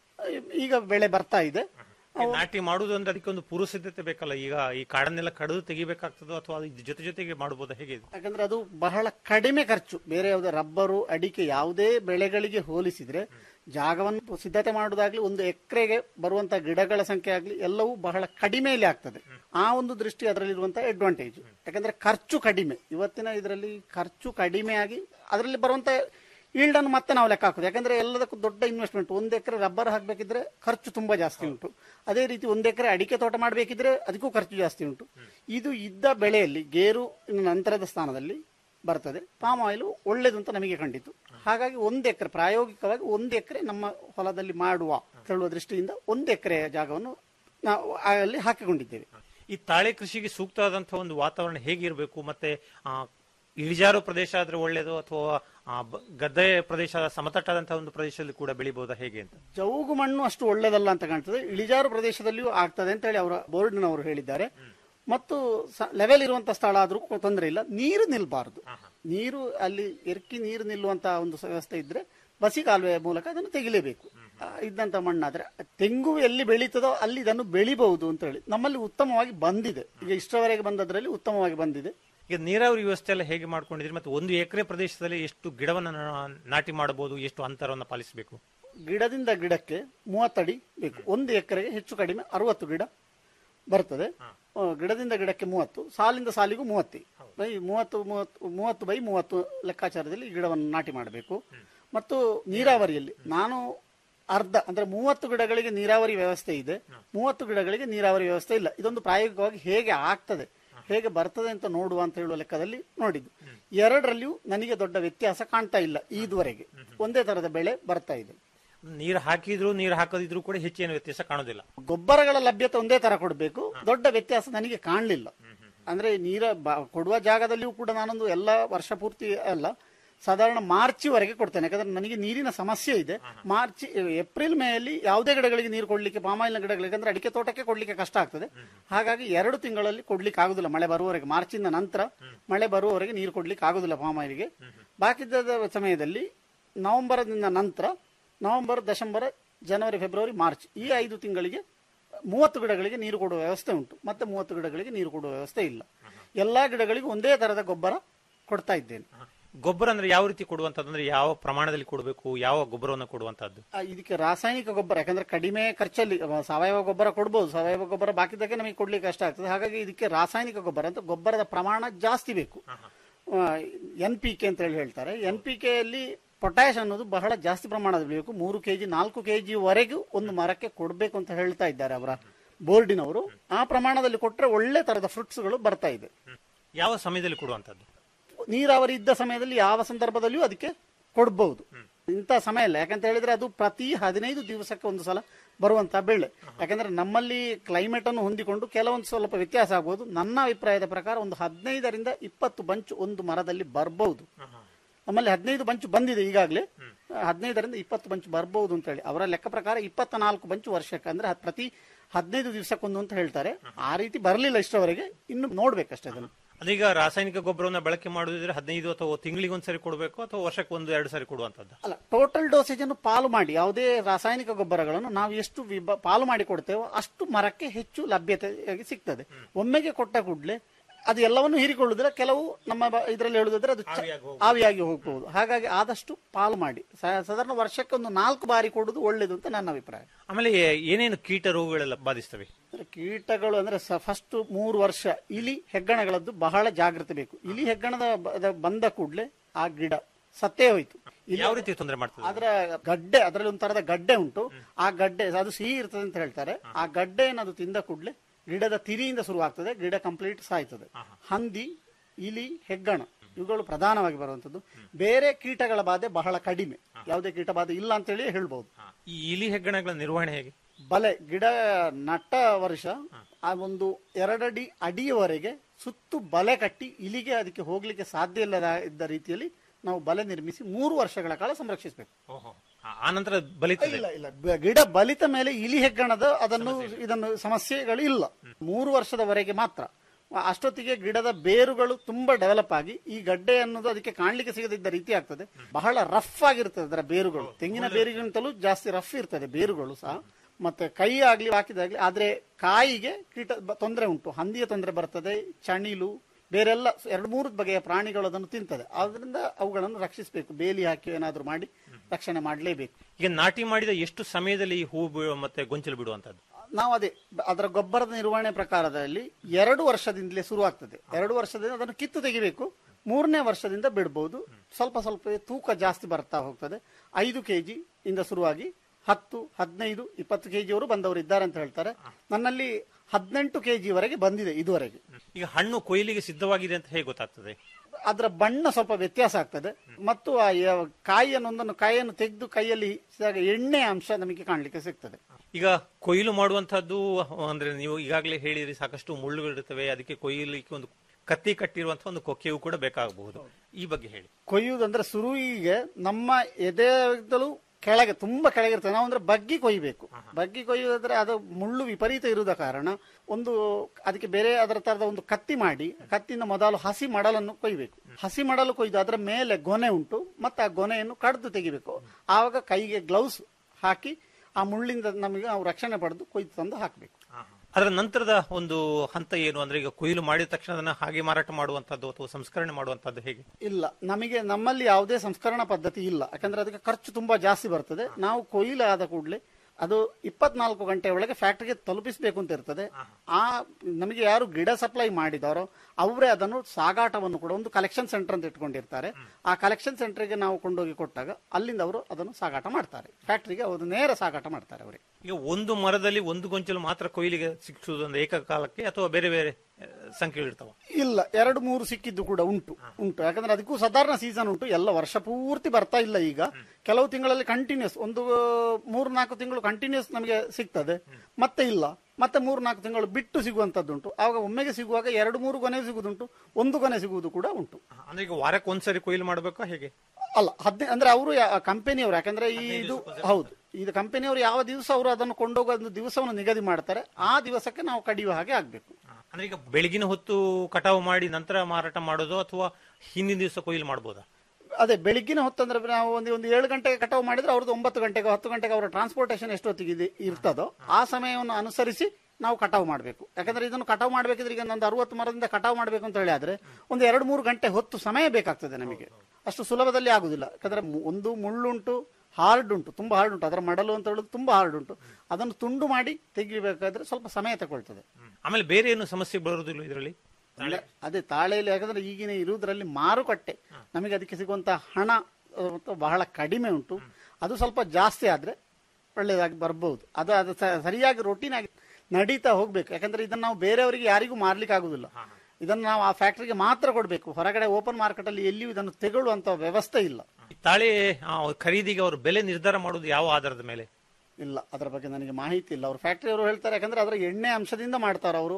S10: ಈಗ ಬೆಳೆ ಬರ್ತಾ ಇದೆ
S9: ಈ ನಾಟಿ ಮಾಡುದು ಅಂದ್ರೆ ಅದಕ್ಕೆ ಒಂದು ಪೂರ್ವ ಸಿದ್ಧತೆ ಬೇಕಲ್ಲ ಈಗ ಈ ಕಾಡನ್ನೆಲ್ಲ ಕಡಿದು ತೆಗಿಬೇಕಾಗ್ತದೋ ಅಥವಾ ಇದ್ರ ಜೊತೆ ಜೊತೆಗೆ ಮಾಡಬಹುದಾ ಹೇಗೆ ಇದು?
S10: ಯಾಕಂದ್ರೆ ಅದು ಬಹಳ ಕಡಿಮೆ ಖರ್ಚು ಬೇರೆ ಯಾವುದೇ ರಬ್ಬರು ಅಡಿಕೆ ಯಾವುದೇ ಬೆಳೆಗಳಿಗೆ ಹೋಲಿಸಿದ್ರೆ ಜಾಗವನ್ನು ಸಿದ್ಧತೆ ಮಾಡುವುದಾಗ್ಲಿ ಒಂದು ಎಕರೆಗೆ ಬರುವಂತಹ ಗಿಡಗಳ ಸಂಖ್ಯೆ ಆಗಲಿ ಎಲ್ಲವೂ ಬಹಳ ಕಡಿಮೆಯಲ್ಲಿ ಆಗ್ತದೆ ಆ ಒಂದು ದೃಷ್ಟಿ ಅದರಲ್ಲಿರುವಂತಹ ಅಡ್ವಾಂಟೇಜ್ ಯಾಕಂದ್ರೆ ಖರ್ಚು ಕಡಿಮೆ ಇವತ್ತಿನ ಇದರಲ್ಲಿ ಖರ್ಚು ಕಡಿಮೆ ಆಗಿ ಅದರಲ್ಲಿ ಬರುವಂತ ಈಲ್ಡ್ ಅನ್ನು ಮತ್ತೆ ನಾವು ಲೆಕ್ಕ ಹಾಕುದು ಯಾಕಂದ್ರೆ ಎಲ್ಲದಕ್ಕೂ ದೊಡ್ಡ ಇನ್ವೆಸ್ಟ್ಮೆಂಟ್ ಒಂದು ಎಕರೆ ರಬ್ಬರ್ ಹಾಕಬೇಕಿದ್ರೆ ಖರ್ಚು ತುಂಬಾ ಜಾಸ್ತಿ ಉಂಟು ಅದೇ ರೀತಿ ಒಂದು ಎಕರೆ ಅಡಿಕೆ ತೋಟ ಮಾಡಬೇಕಿದ್ರೆ ಅದಕ್ಕೂ ಖರ್ಚು ಜಾಸ್ತಿ ಉಂಟು ಇದು ಇದ್ದ ಬೆಳೆಯಲ್ಲಿ ಗೇರು ಇನ್ನು ನಂತರದ ಸ್ಥಾನದಲ್ಲಿ ಬರ್ತದೆ ಪಾಮ್ ಆಯಿಲ್ ಒಳ್ಳೇದು ಅಂತ ನಮಗೆ ಕಂಡಿತು ಹಾಗಾಗಿ ಒಂದು ಎಕರೆ ಪ್ರಾಯೋಗಿಕವಾಗಿ ಒಂದು ಎಕರೆ ನಮ್ಮ ಹೊಲದಲ್ಲಿ ಮಾಡುವ ಅಂತ ಹೇಳುವ ದೃಷ್ಟಿಯಿಂದ ಒಂದು ಎಕರೆ ಜಾಗವನ್ನು ನಾವು ಅಲ್ಲಿ ಹಾಕಿಕೊಂಡಿದ್ದೇವೆ
S9: ಈ ತಾಳೆ ಕೃಷಿಗೆ ಸೂಕ್ತವಾದಂತಹ ಒಂದು ವಾತಾವರಣ ಹೇಗಿರಬೇಕು ಮತ್ತೆ ಆ, ಇಳಿಜಾರು ಪ್ರದೇಶ ಆದ್ರೆ ಒಳ್ಳೇದು ಅಥವಾ ಆ, ಬ- ಗದ್ದೆ ಪ್ರದೇಶ ಸಮತಟ್ಟಾದಂತಹ ಒಂದು ಪ್ರದೇಶದಲ್ಲಿ ಕೂಡ ಬೆಳಿಬಹುದಾ ಹೇಗೆ ಅಂತ
S10: ಜೌಗು ಮಣ್ಣು ಅಷ್ಟು ಒಳ್ಳೆದಲ್ಲ ಅಂತ ಕಾಣ್ತದೆ ಇಳಿಜಾರು ಪ್ರದೇಶದಲ್ಲಿಯೂ ಆಗ್ತದೆ ಅಂತ ಹೇಳಿ ಅವರ ಬೋರ್ಡ್ನವರು ಹೇಳಿದ್ದಾರೆ ಮತ್ತು ಲೆವೆಲ್ ಇರುವಂತಹ ಸ್ಥಳ ಆದ್ರೂ ತೊಂದರೆ ಇಲ್ಲ ನೀರು ನಿಲ್ಬಾರದು ನೀರು ಅಲ್ಲಿ ಎರ್ಕಿ ನೀರು ನಿಲ್ಲುವಂತಹ ಒಂದು ವ್ಯವಸ್ಥೆ ಇದ್ರೆ ಬಸಿ ಕಾಲುವೆಯ ಮೂಲಕ ಅದನ್ನು ತೆಗಿಲೇಬೇಕು ಆ, ಇದ್ದಂತ ಮಣ್ಣಾದ್ರೆ ತೆಂಗು ಎಲ್ಲಿ ಬೆಳೀತದೋ ಅಲ್ಲಿ ಇದನ್ನು ಬೆಳಿಬಹುದು ಅಂತ ಹೇಳಿ ನಮ್ಮಲ್ಲಿ ಉತ್ತಮವಾಗಿ ಬಂದಿದೆ ಈಗ ಇಷ್ಟರವರೆಗೆ ಬಂದದ್ರಲ್ಲಿ ಉತ್ತಮವಾಗಿ ಬಂದಿದೆ
S9: ಈಗ ನೀರಾವರಿ ವ್ಯವಸ್ಥೆ ಎಲ್ಲ ಹೇಗೆ ಮಾಡ್ಕೊಂಡಿದ್ರಿ ಮತ್ತೆ ಒಂದು ಎಕರೆ ಪ್ರದೇಶದಲ್ಲಿ ಎಷ್ಟು ಗಿಡವನ್ನ ನಾ- ನಾಟಿ ಮಾಡಬಹುದು ಎಷ್ಟು ಅಂತರವನ್ನ ಪಾಲಿಸಬೇಕು
S10: ಗಿಡದಿಂದ ಗಿಡಕ್ಕೆ ಮೂವತ್ತಡಿ ಬೇಕು ಒಂದು ಎಕರೆಗೆ ಹೆಚ್ಚು ಕಡಿಮೆ ಅರವತ್ತು ಗಿಡ ಬರ್ತದೆ ಆ, ಗಿಡದಿಂದ ಗಿಡಕ್ಕೆ ಮೂವತ್ತು ಸಾಲಿಂದ ಸಾಲಿಗೂ ಮೂವತ್ತು ಬೈ ಮೂವತ್ತು ಮೂವತ್ತು ಮೂವತ್ತು ಬೈ ಮೂವತ್ತು ಲೆಕ್ಕಾಚಾರದಲ್ಲಿ ಈ ಗಿಡವನ್ನು ನಾಟಿ ಮಾಡಬೇಕು ಮತ್ತು ನೀರಾವರಿಯಲ್ಲಿ ನಾನು ಅರ್ಧ ಅಂದ್ರೆ ಮೂವತ್ತು ಗಿಡಗಳಿಗೆ ನೀರಾವರಿ ವ್ಯವಸ್ಥೆ ಇದೆ ಮೂವತ್ತು ಗಿಡಗಳಿಗೆ ನೀರಾವರಿ ವ್ಯವಸ್ಥೆ ಇಲ್ಲ ಇದೊಂದು ಪ್ರಾಯೋಗಿಕವಾಗಿ ಹೇಗೆ ಆಗ್ತದೆ ಹೇಗೆ ಬರ್ತದೆ ಅಂತ ನೋಡುವ ಅಂತ ಹೇಳುವ ಲೆಕ್ಕದಲ್ಲಿ ನೋಡಿದ್ದು ಎರಡರಲ್ಲಿಯೂ ನನಗೆ ದೊಡ್ಡ ವ್ಯತ್ಯಾಸ ಕಾಣ್ತಾ ಇಲ್ಲ ಇದುವರೆಗೆ ಒಂದೇ ತರದ ಬೆಳೆ ಬರ್ತಾ ಇದೆ
S9: ನೀರು ಹಾಕಿದ್ರು ನೀರು ಹಾಕದಿದ್ರು ಕೂಡ ಹೆಚ್ಚೇನು ವ್ಯತ್ಯಾಸ ಕಾಣೋದಿಲ್ಲ
S10: ಗೊಬ್ಬರಗಳ ಲಭ್ಯತೆ ಒಂದೇ ತರ ಕೊಡಬೇಕು ದೊಡ್ಡ ವ್ಯತ್ಯಾಸ ನನಗೆ ಕಾಣಲಿಲ್ಲ ಅಂದ್ರೆ ನೀರ ಬ- ಕೊಡುವ ಜಾಗದಲ್ಲಿಯೂ ಕೂಡ ನಾನೊಂದು ಎಲ್ಲ ವರ್ಷ ಪೂರ್ತಿ ಅಲ್ಲ ಸಾಧಾರಣ ಮಾರ್ಚ್ವರೆಗೆ ಕೊಡ್ತೇನೆ ಯಾಕಂದ್ರೆ ನನಗೆ ನೀರಿನ ಸಮಸ್ಯೆ ಇದೆ ಮಾರ್ಚ್ ಏಪ್ರಿಲ್ ಮೇಯಲ್ಲಿ ಯಾವುದೇ ಗಿಡಗಳಿಗೆ ನೀರು ಕೊಡ್ಲಿಕ್ಕೆ ಪಾಮಾಯಿಲ್ನ ಗಿಡಗಳಿಗೆ ಅಂದ್ರೆ ಅಡಿಕೆ ತೋಟಕ್ಕೆ ಕೊಡ್ಲಿಕ್ಕೆ ಕಷ್ಟ ಆಗ್ತದೆ ಹಾಗಾಗಿ ಎರಡು ತಿಂಗಳಲ್ಲಿ ಕೊಡ್ಲಿಕ್ಕೆ ಆಗುದಿಲ್ಲ ಮಳೆ ಬರುವವರೆಗೆ ಮಾರ್ಚಿಂದ ನಂತರ ಮಳೆ ಬರುವವರೆಗೆ ನೀರು ಕೊಡ್ಲಿಕ್ಕೆ ಆಗುದಿಲ್ಲ ಪಾಮಾಯಿಲ್ಗೆ ಬಾಕಿದ ಸಮಯದಲ್ಲಿ ನವೆಂಬರ್ದಿಂದ ನಂತರ ನವೆಂಬರ್ ಡಿಸೆಂಬರ್ ಜನವರಿ ಫೆಬ್ರವರಿ ಮಾರ್ಚ್ ಈ ಐದು ತಿಂಗಳಿಗೆ ಮೂವತ್ತು ಗಿಡಗಳಿಗೆ ನೀರು ಕೊಡುವ ವ್ಯವಸ್ಥೆ ಉಂಟು ಮತ್ತೆ ಮೂವತ್ತು ಗಿಡಗಳಿಗೆ ನೀರು ಕೊಡುವ ವ್ಯವಸ್ಥೆ ಇಲ್ಲ ಎಲ್ಲಾ ಗಿಡಗಳಿಗೂ ಒಂದೇ ತರದ ಗೊಬ್ಬರ ಕೊಡ್ತಾ ಇದ್ದೇನೆ
S9: ಗೊಬ್ಬರ ಅಂದ್ರೆ ಯಾವ ರೀತಿ ಕೊಡುವಂತದ್ದು ಅಂದ್ರೆ ಯಾವ ಪ್ರಮಾಣದಲ್ಲಿ ಕೊಡಬೇಕು ಯಾವ ಗೊಬ್ಬರವನ್ನು ಕೊಡುವಂತದ್ದು
S10: ಆ, ಇದಕ್ಕೆ ರಾಸಾಯನಿಕ ಗೊಬ್ಬರ ಯಾಕಂದ್ರೆ ಕಡಿಮೆ ಖರ್ಚಲ್ಲಿ ಅವ ಸಾವಯವ ಗೊಬ್ಬರ ಕೊಡ್ಬೋದು ಸಾವಯವ ಗೊಬ್ಬರ ಬಾಕಿದಕ್ಕೆ ನಮಗೆ ಕೊಡ್ಲಿಕ್ಕೆ ಕಷ್ಟ ಆಗ್ತದೆ ಹಾಗಾಗಿ ಇದಕ್ಕೆ ರಾಸಾಯನಿಕ ಗೊಬ್ಬರ ಅಂತ ಗೊಬ್ಬರದ ಪ್ರಮಾಣ ಜಾಸ್ತಿ ಬೇಕು ಎನ್ ಪಿ ಕೆ ಅಂತ ಹೇಳಿ ಹೇಳ್ತಾರೆ ಎನ್ ಪಿ ಕೆಯಲ್ಲಿ ಪೊಟ್ಯಾಶ್ ಅನ್ನೋದು ಬಹಳ ಜಾಸ್ತಿ ಪ್ರಮಾಣದಲ್ಲಿ ಬೇಕು ಮೂರು ಕೆಜಿ ನಾಲ್ಕು ಕೆಜಿ ವರೆಗೂ ಒಂದು ಮರಕ್ಕೆ ಕೊಡಬೇಕು ಅಂತ ಹೇಳ್ತಾ ಇದ್ದಾರೆ ಅವರ ಬೋರ್ಡಿನವರು ಆ ಪ್ರಮಾಣದಲ್ಲಿ ಕೊಟ್ರೆ ಒಳ್ಳೆ ತರದ ಫ್ರೂಟ್ಸ್ಗಳು ಬರ್ತಾ ಇದೆ
S9: ಯಾವ ಸಮಯದಲ್ಲಿ ಕೊಡುವಂತದ್ದು
S10: ನೀರಾವರಿ ಇದ್ದ ಸಮಯದಲ್ಲಿ ಯಾವ ಸಂದರ್ಭದಲ್ಲಿಯೂ ಅದಕ್ಕೆ ಕೊಡಬಹುದು ಇಂಥ ಸಮಯ ಇಲ್ಲ ಯಾಕಂತ ಹೇಳಿದ್ರೆ ಅದು ಪ್ರತಿ ಹದಿನೈದು ದಿವಸಕ್ಕೆ ಒಂದು ಸಲ ಬರುವಂತಹ ಬೆಳೆ ಯಾಕಂದ್ರೆ ನಮ್ಮಲ್ಲಿ ಕ್ಲೈಮೇಟ್ ಅನ್ನು ಹೊಂದಿಕೊಂಡು ಕೆಲವೊಂದು ಸ್ವಲ್ಪ ವ್ಯತ್ಯಾಸ ಆಗಬಹುದು ನನ್ನ ಅಭಿಪ್ರಾಯದ ಪ್ರಕಾರ ಒಂದು ಹದಿನೈದರಿಂದ ಇಪ್ಪತ್ತು ಬಂಚು ಒಂದು ಮರದಲ್ಲಿ ಬರಬಹುದು ನಮ್ಮಲ್ಲಿ ಹದಿನೈದು ಬಂಚು ಬಂದಿದೆ ಈಗಾಗಲೇ ಹದಿನೈದರಿಂದ ಇಪ್ಪತ್ತು ಬಂಚು ಬರಬಹುದು ಅಂತ ಹೇಳಿ ಅವರ ಲೆಕ್ಕ ಪ್ರಕಾರ ಇಪ್ಪತ್ತ ನಾಲ್ಕು ಬಂಚು ವರ್ಷಕ್ಕೆ ಅಂದ್ರೆ ಹ- ಪ್ರತಿ ಹದಿನೈದು ದಿವಸಕ್ಕೊಂದು ಅಂತ ಹೇಳ್ತಾರೆ ಆ ರೀತಿ ಬರಲಿಲ್ಲ ಇಷ್ಟವರೆಗೆ ಇನ್ನು ನೋಡ್ಬೇಕಷ್ಟೇ ಅದನ್ನು
S9: ಅದೀಗ ರಾಸಾಯನಿಕ ಗೊಬ್ಬರವನ್ನ ಬಳಕೆ ಮಾಡುದಿದ್ರೆ ಹದಿನೈದು ಅಥವಾ ತಿಂಗಳಿಗೆ ಒಂದ್ಸರಿ ಕೊಡಬೇಕು ಅಥವಾ ವರ್ಷಕ್ಕೆ ಒಂದು ಎರಡು ಸರಿ ಕೊಡುವಂತದ್ದು
S10: ಅಲ್ಲ ಟೋಟಲ್ ಡೋಸೇಜ್ ಅನ್ನು ಪಾಲು ಮಾಡಿ ಯಾವುದೇ ರಾಸಾಯನಿಕ ಗೊಬ್ಬರಗಳನ್ನು ನಾವು ಎಷ್ಟು ವಿಭ- ಪಾಲು ಮಾಡಿ ಕೊಡ್ತೇವೋ ಅಷ್ಟು ಮರಕ್ಕೆ ಹೆಚ್ಚು ಲಭ್ಯತೆಯಾಗಿ ಸಿಗ್ತದೆ ಒಮ್ಮೆಗೆ ಕೊಟ್ಟ ಕೂಡಲೇ ಅದು ಎಲ್ಲವನ್ನು ಹೀರಿಕೊಳ್ಳುವುದಿಲ್ಲ ಕೆಲವು ನಮ್ಮ ಇದರಲ್ಲಿ ಹೇಳುದಾದ್ರೆ ಅದು ಚ- ಆವಿಯಾಗಿ ಹೋಗಬಹುದು ಹಾಗಾಗಿ ಆದಷ್ಟು ಪಾಲು ಮಾಡಿ ಸಾ- ಸಾಧಾರಣ ವರ್ಷಕ್ಕೆ ಒಂದು ನಾಲ್ಕು ಬಾರಿ ಕೊಡುವುದು ಒಳ್ಳೇದು ಅಂತ ನನ್ನ ಅಭಿಪ್ರಾಯ
S9: ಆಮೇಲೆ ಏನೇನು ಕೀಟ ರೋಗಗಳೆಲ್ಲ ಬಾಧಿಸ್ತವೆ
S10: ಅಂದ್ರೆ ಕೀಟಗಳು ಅಂದ್ರೆ ಫಸ್ಟ್ ಮೂರು ವರ್ಷ ಇಲಿ ಹೆಗ್ಗಣಗಳದ್ದು ಬಹಳ ಜಾಗ್ರತೆ ಬೇಕು ಇಲಿ ಹೆಗ್ಗಣದ ಬ- ದ- ಬಂದ ಕೂಡಲೇ ಆ ಗಿಡ ಸತ್ತೇ ಹೋಯ್ತು ಇಲ್ಲಿ
S9: ಯಾವ ರೀತಿ ತೊಂದರೆ ಮಾಡ್ತದೆ
S10: ಅದರ ಗಡ್ಡೆ ಅದರಲ್ಲಿ ಒಂದು ತರದ ಗಡ್ಡೆ ಉಂಟು ಆ ಗಡ್ಡೆ ಅದು ಸಿಹಿ ಇರ್ತದೆ ಅಂತ ಹೇಳ್ತಾರೆ ಆ ಗಡ್ಡೆಯನ್ನು ಅದು ತಿಂದ ಕೂಡಲೇ ಗಿಡದ ತಿರಿಯಿಂದ ಶುರುವಾಗ್ತದೆ ಗಿಡ ಕಂಪ್ಲೀಟ್ ಸಾಯ್ತದೆ ಹಂದಿ ಇಲಿ ಹೆಗ್ಗಣ ಇವುಗಳು ಪ್ರಧಾನವಾಗಿ ಬರುವಂತದ್ದು ಬೇರೆ ಕೀಟಗಳ ಬಾಧೆ ಬಹಳ ಕಡಿಮೆ ಯಾವುದೇ ಕೀಟ ಬಾಧೆ ಇಲ್ಲ ಅಂತೇಳಿ ಹೇಳ್ಬಹುದು
S9: ಈ ಇಲಿ ಹೆಗ್ಗಣಗಳ ನಿರ್ವಹಣೆ ಹೇಗೆ
S10: ಬಲೆ ಗಿಡ ನಟ್ಟ ವರ್ಷ ಆ ಒಂದು ಎರಡಡಿ ಅಡಿಯವರೆಗೆ ಸುತ್ತು ಬಲೆ ಕಟ್ಟಿ ಇಲಿಗೆ ಅದಕ್ಕೆ ಹೋಗ್ಲಿಕ್ಕೆ ಸಾಧ್ಯ ಇಲ್ಲದ ಇದ್ದ ರೀತಿಯಲ್ಲಿ ನಾವು ಬಲೆ ನಿರ್ಮಿಸಿ ಮೂರು ವರ್ಷಗಳ ಕಾಲ ಸಂರಕ್ಷಿಸಬೇಕು
S9: ಆ ನಂತರ ಬಲಿತದೆ
S10: ಇಲ್ಲ ಇಲ್ಲ ಬ- ಗಿಡ ಬಲಿತ ಮೇಲೆ ಇಲಿ ಹೆಗ್ಗಣದ ಅದನ್ನು ಇದನ್ನು ಸಮಸ್ಯೆಗಳು ಇಲ್ಲ ಮೂರು ವರ್ಷದವರೆಗೆ ಮಾತ್ರ ಅಷ್ಟೊತ್ತಿಗೆ ಗಿಡದ ಬೇರುಗಳು ತುಂಬಾ ಡೆವಲಪ್ ಆಗಿ ಈ ಗಡ್ಡೆ ಅನ್ನೋದು ಅದಕ್ಕೆ ಕಾಣ್ಲಿಕ್ಕೆ ಸಿಗದಿದ್ದ ರೀತಿ ಆಗ್ತದೆ ಬಹಳ ರಫ್ ಆಗಿರ್ತದೆ ಅದರ ಬೇರುಗಳು ತೆಂಗಿನ ಬೇರಿಗಿಂತಲೂ ಜಾಸ್ತಿ ರಫ್ ಇರ್ತದೆ ಬೇರುಗಳು ಸಹ ಮತ್ತೆ ಕೈ ಆಗ್ಲಿ ಹಾಕಿದಾಗ್ಲಿ ಆದ್ರೆ ಕಾಯಿಗೆ ಕೀಟ ಬ- ತೊಂದರೆ ಉಂಟು ಹಂದಿಯ ತೊಂದರೆ ಬರ್ತದೆ ಚಣಿಲು ಬೇರೆಲ್ಲ ಎರಡು ಮೂರು ಬಗೆಯ ಪ್ರಾಣಿಗಳು ಅದನ್ನು ತಿಂತದೆ ಆದ್ರಿಂದ ಅವುಗಳನ್ನು ರಕ್ಷಿಸಬೇಕು ಬೇಲಿ ಹಾಕಿ ಏನಾದ್ರೂ ಮಾಡಿ ರಕ್ಷಣೆ ಮಾಡಲೇಬೇಕು
S9: ಈಗ ನಾಟಿ ಮಾಡಿದ ಎಷ್ಟು ಸಮಯದಲ್ಲಿ ಈ ಹೂ ಬೀಳೋ ಮತ್ತೆ ಗೊಂಚಲು ಬಿಡುವಂತದ್ದು
S10: ನಾವು ಅದೇ ಬ- ಅದರ ಗೊಬ್ಬರದ ನಿರ್ವಹಣೆ ಪ್ರಕಾರದಲ್ಲಿ ಎರಡು ವರ್ಷದಿಂದಲೇ ಶುರುವಾಗ್ತದೆ ಎರಡು ವರ್ಷದಿಂದ ಅದನ್ನು ಕಿತ್ತು ತೆಗಿಬೇಕು ಮೂರನೇ ವರ್ಷದಿಂದ ಬಿಡಬಹುದು ಸ್ವಲ್ಪ ಸ್ವಲ್ಪ ತೂಕ ಜಾಸ್ತಿ ಬರ್ತಾ ಹೋಗ್ತದೆ ಐದು ಕೆಜಿ ಇಂದ ಶುರುವಾಗಿ ಹತ್ತು ಹದಿನೈದು ಇಪ್ಪತ್ತು ಕೆಜಿಯವರು ಬಂದವರು ಇದ್ದಾರೆ ಅಂತ ಹೇಳ್ತಾರೆ ನನ್ನಲ್ಲಿ ಹದಿನೆಂಟು ಕೆಜಿವರೆಗೆ ಬಂದಿದೆ ಇದುವರೆಗೆ
S9: ಈಗ ಹಣ್ಣು ಕೊಯ್ಲಿಗೆ ಸಿದ್ಧವಾಗಿದೆ ಅಂತ ಹೇಗೆ ಗೊತ್ತಾಗ್ತದೆ
S10: ಅದರ ಬಣ್ಣ ಸ್ವಲ್ಪ ವ್ಯತ್ಯಾಸ ಆಗ್ತದೆ ಮತ್ತು ಆ ಯ- ಕಾಯಿಯನ್ನು ಒಂದನ್ನು ಕಾಯಿಯನ್ನು ತೆಗೆದು ಕೈಯಲ್ಲಿ ಇಸಿದಾಗ ಎಣ್ಣೆ ಅಂಶ ನಮಗೆ ಕಾಣಲಿಕ್ಕೆ ಸಿಗ್ತದೆ
S9: ಈಗ ಕೊಯ್ಲು ಮಾಡುವಂತಹದ್ದು ಅಂದ್ರೆ ನೀವು ಈಗಾಗಲೇ ಹೇಳಿದ್ರಿ ಸಾಕಷ್ಟು ಮುಳ್ಳುಗಳಿರ್ತವೆ ಅದಕ್ಕೆ ಕೊಯ್ಲಿಕ್ಕೆ ಒಂದು ಕತ್ತಿ ಕಟ್ಟಿರುವಂತಹ ಒಂದು ಕೊಕ್ಕೆಯೂ ಕೂಡ ಬೇಕಾಗಬಹುದು ಈ ಬಗ್ಗೆ ಹೇಳಿ
S10: ಕೊಯ್ಯುವುದಂದ್ರೆ ಸುರುವಿಗೆ ನಮ್ಮ ಎದೆಯಿಂದಲೂ ಕೆಳಗೆ ತುಂಬಾ ಕೆಳಗಿರ್ತದೆ ನಾವು ಅಂದ್ರೆ ಬಗ್ಗಿ ಕೊಯ್ಯಬೇಕು ಬಗ್ಗಿ ಕೊಯ್ಯುವುದಾದ್ರೆ ಅದು ಮುಳ್ಳು ವಿಪರೀತ ಇರುವುದ ಕಾರಣ ಒಂದು ಅದಕ್ಕೆ ಬೇರೆ ಅದರ ತರದ ಒಂದು ಕತ್ತಿ ಮಾಡಿ ಕತ್ತಿಯಿಂದ ಮೊದಲು ಹಸಿ ಮಡಲನ್ನು ಕೊಯ್ಯಬೇಕು ಹಸಿ ಮಡಲು ಕೊಯ್ದು ಅದರ ಮೇಲೆ ಗೊನೆ ಉಂಟು ಮತ್ತೆ ಆ ಗೊನೆಯನ್ನು ಕಡ್ದು ತೆಗಿಬೇಕು ಆವಾಗ ಕೈಗೆ ಗ್ಲೌಸ್ ಹಾಕಿ ಆ ಮುಳ್ಳಿಂದ ನಮಗೆ ನಾವು ರಕ್ಷಣೆ ಪಡೆದು ಕೊಯ್ದು ತಂದು ಹಾಕಬೇಕು
S9: ಅದರ ನಂತರದ ಒಂದು ಹಂತ ಏನು ಅಂದ್ರೆ ಈಗ ಕೊಯ್ಲು ಮಾಡಿದ ತಕ್ಷಣ ಅದನ್ನ ಹಾಗೆ ಮಾರಾಟ ಮಾಡುವಂತದ್ದು ಅಥವಾ ಸಂಸ್ಕರಣೆ ಮಾಡುವಂತದ್ದು ಹೇಗೆ
S10: ಇಲ್ಲ ನಮಗೆ ನಮ್ಮಲ್ಲಿ ಯಾವುದೇ ಸಂಸ್ಕರಣಾ ಪದ್ಧತಿ ಇಲ್ಲ ಯಾಕಂದ್ರೆ ಅದಕ್ಕೆ ಖರ್ಚು ತುಂಬಾ ಜಾಸ್ತಿ ಬರ್ತದೆ ನಾವು ಕೊಯ್ಲು ಆದ ಕೂಡಲೇ ಅದು ಇಪ್ಪತ್ನಾಲ್ಕು ಗಂಟೆ ಒಳಗೆ ಫ್ಯಾಕ್ಟರಿಗೆ ತಲುಪಿಸಬೇಕು ಅಂತ ಇರ್ತದೆ ಆ ನಮಗೆ ಯಾರು ಗಿಡ ಸಪ್ಲೈ ಮಾಡಿದಾರೋ ಅವರೇ ಅದನ್ನು ಸಾಗಾಟವನ್ನು ಕೂಡ ಒಂದು ಕಲೆಕ್ಷನ್ ಸೆಂಟರ್ ಅಂತ ಇಟ್ಕೊಂಡಿರ್ತಾರೆ ಆ ಕಲೆಕ್ಷನ್ ಸೆಂಟರ್ಗೆ ನಾವು ಕೊಂಡೋಗಿ ಕೊಟ್ಟಾಗ ಅಲ್ಲಿಂದ ಅವರು ಅದನ್ನು ಸಾಗಾಟ ಮಾಡ್ತಾರೆ ಫ್ಯಾಕ್ಟರಿಗೆ ಅವರು ನೇರ ಸಾಗಾಟ ಮಾಡ್ತಾರೆ ಅವರಿಗೆ
S9: ಈಗ ಒಂದು ಮರದಲ್ಲಿ ಒಂದು ಗೊಂಚಲು ಮಾತ್ರ ಕೊಯ್ಲಿಗೆ ಸಿಕ್ಸುವುದು ಅಂದ್ರೆ ಏಕಕಾಲಕ್ಕೆ ಅಥವಾ ಬೇರೆ ಬೇರೆ ಆ, ಸಂಖ್ಯೆಗಳಿರ್ತಾವ
S10: ಇಲ್ಲ ಎರಡು ಮೂರು ಸಿಕ್ಕಿದ್ದು ಕೂಡ ಉಂಟು ಉಂಟು ಯಾಕಂದ್ರೆ ಅದಕ್ಕೂ ಸಾಧಾರಣ ಸೀಸನ್ ಉಂಟು ಎಲ್ಲ ವರ್ಷ ಪೂರ್ತಿ ಬರ್ತಾ ಇಲ್ಲ ಈಗ ಕೆಲವು ತಿಂಗಳಲ್ಲಿ ಕಂಟಿನ್ಯೂಸ್ ಒಂದು ಮೂರು ನಾಲ್ಕು ತಿಂಗಳು ಕಂಟಿನ್ಯೂಸ್ ನಮಗೆ ಸಿಗ್ತದೆ ಮತ್ತೆ ಇಲ್ಲ ಮತ್ತೆ ಮೂರು ನಾಲ್ಕು ತಿಂಗಳು ಬಿಟ್ಟು ಸಿಗುವಂತದ್ದುಂಟು ಆವಾಗ ಒಮ್ಮೆಗೆ ಸಿಗುವಾಗ ಎರಡು ಮೂರು ಗೊನೆ ಸಿಗುವುದುಂಟು ಒಂದು ಗೊನೆ ಸಿಗುವುದು ಕೂಡ ಉಂಟು
S9: ಅಂದ್ರೆ ಈಗ ವಾರಕ್ಕೆ ಒಂದ್ಸರಿ ಕೊಯ್ಲು ಮಾಡಬೇಕಾ ಹೇಗೆ
S10: ಅಲ್ಲ ಹದಿನೈದು ಅಂದ್ರೆ ಅವರು ಕಂಪನಿಯವರು ಯಾಕಂದ್ರೆ ಈ ಇದು ಹೌದು ಇದು ಕಂಪನಿಯವರು ಯಾವ ದಿವಸ ಅವರು ಅದನ್ನು ಕೊಂಡೋಗೋ ಒಂದು ದಿವಸವನ್ನು ನಿಗದಿ ಮಾಡ್ತಾರೆ ಆ ದಿವಸಕ್ಕೆ ನಾವು ಕಡಿಯುವ ಹಾಗೆ ಆಗ್ಬೇಕು
S9: ಅಂದ್ರೆ ಈಗ ಬೆಳಗಿನ ಹೊತ್ತು ಕಟಾವು ಮಾಡಿ ನಂತರ ಮಾರಾಟ ಮಾಡೋದು ಅಥವಾ ಹಿಂದಿನ ದಿವಸ ಕೊಯ್ಲು ಮಾಡಬಹುದಾ
S10: ಅದೇ ಬೆಳಿಗ್ಗಿನ ಹೊತ್ತಂದ್ರೆ ನಾವು ಒಂದು ಒಂದು ಏಳು ಗಂಟೆಗೆ ಕಟಾವು ಮಾಡಿದ್ರೆ ಅವ್ರದ್ದು ಒಂಬತ್ತು ಗಂಟೆಗೆ ಹತ್ತು ಗಂಟೆಗೆ ಅವರ ಟ್ರಾನ್ಸ್ಪೋರ್ಟೇಷನ್ ಎಷ್ಟೊತ್ತಿಗೆ ಇದೆ ಇರ್ತದೋ ಆ ಸಮಯವನ್ನು ಅನುಸರಿಸಿ ನಾವು ಕಟಾವು ಮಾಡಬೇಕು ಯಾಕಂದ್ರೆ ಇದನ್ನು ಕಟಾವು ಮಾಡಬೇಕಿದ್ರೆ ಈಗ ಒಂದು ಅರವತ್ತು ಮರದಿಂದ ಕಟಾವು ಮಾಡಬೇಕು ಅಂತ ಹೇಳಿ ಆದ್ರೆ ಒಂದು ಎರಡು ಮೂರು ಗಂಟೆ ಹೊತ್ತು ಸಮಯ ಬೇಕಾಗ್ತದೆ ನಮಗೆ ಅಷ್ಟು ಸುಲಭದಲ್ಲಿ ಆಗುದಿಲ್ಲ ಯಾಕಂದ್ರೆ ಮು- ಒಂದು ಮುಳ್ಳುಂಟು ಹಾರ್ಡ್ ಉಂಟು ತುಂಬಾ ಹಾರ್ಡ್ ಉಂಟು ಅದರ ಮಡಲು ಅಂತ ಹೇಳೋದು ತುಂಬಾ ಹಾರ್ಡ್ ಉಂಟು ಅದನ್ನು ತುಂಡು ಮಾಡಿ ತೆಗಿಬೇಕಾದ್ರೆ ಸ್ವಲ್ಪ ಸಮಯ ತಗೊಳ್ತದೆ
S9: ಆಮೇಲೆ ಬೇರೆ ಏನು ಸಮಸ್ಯೆ ಬರುವುದಿಲ್ಲ ಇದರಲ್ಲಿ
S10: ಅಂದ್ರೆ ಅದೇ ತಾಳೆಯಲ್ಲಿ ಯಾಕಂದ್ರೆ ಈಗಿನ ಇರುವುದರಲ್ಲಿ ಮಾರುಕಟ್ಟೆ ನಮಗೆ ಅದಕ್ಕೆ ಸಿಗುವಂತ ಹಣ ಆ, ಮತ್ತು ಬಹಳ ಕಡಿಮೆ ಉಂಟು ಅದು ಸ್ವಲ್ಪ ಜಾಸ್ತಿ ಆದ್ರೆ ಒಳ್ಳೆಯದಾಗಿ ಬರ್ಬಹುದು ಅದು ಅದು ಸ- ಸರಿಯಾಗಿ ರೊಟೀನ್ ಆಗಿ ನಡೀತಾ ಹೋಗ್ಬೇಕು ಯಾಕಂದ್ರೆ ಇದನ್ನ ನಾವು ಬೇರೆಯವರಿಗೆ ಯಾರಿಗೂ ಮಾರ್ಲಿಕ್ಕೆ ಆಗುದಿಲ್ಲ ಇದನ್ನು ನಾವು ಆ ಫ್ಯಾಕ್ಟರಿಗೆ ಮಾತ್ರ ಕೊಡಬೇಕು ಹೊರಗಡೆ ಓಪನ್ ಮಾರ್ಕೆಟ್ ಅಲ್ಲಿ ಎಲ್ಲಿಯೂ ಇದನ್ನು ತೆಗೊಳ್ಳುವಂತ ವ್ಯವಸ್ಥೆ ಇಲ್ಲ
S9: ಈ ತಾಳೆ ಆ, ಖರೀದಿಗೆ ಅವರು ಬೆಲೆ ನಿರ್ಧಾರ ಮಾಡುವುದು ಯಾವ ಆಧಾರದ ಮೇಲೆ
S10: ಇಲ್ಲ ಅದರ ಬಗ್ಗೆ ನನಗೆ ಮಾಹಿತಿ ಇಲ್ಲ ಅವ್ರು ಫ್ಯಾಕ್ಟರಿ ಅವರು ಹೇಳ್ತಾರೆ ಯಾಕಂದ್ರೆ ಅದರ ಎಣ್ಣೆ ಅಂಶದಿಂದ ಮಾಡ್ತಾರೆ ಅವರು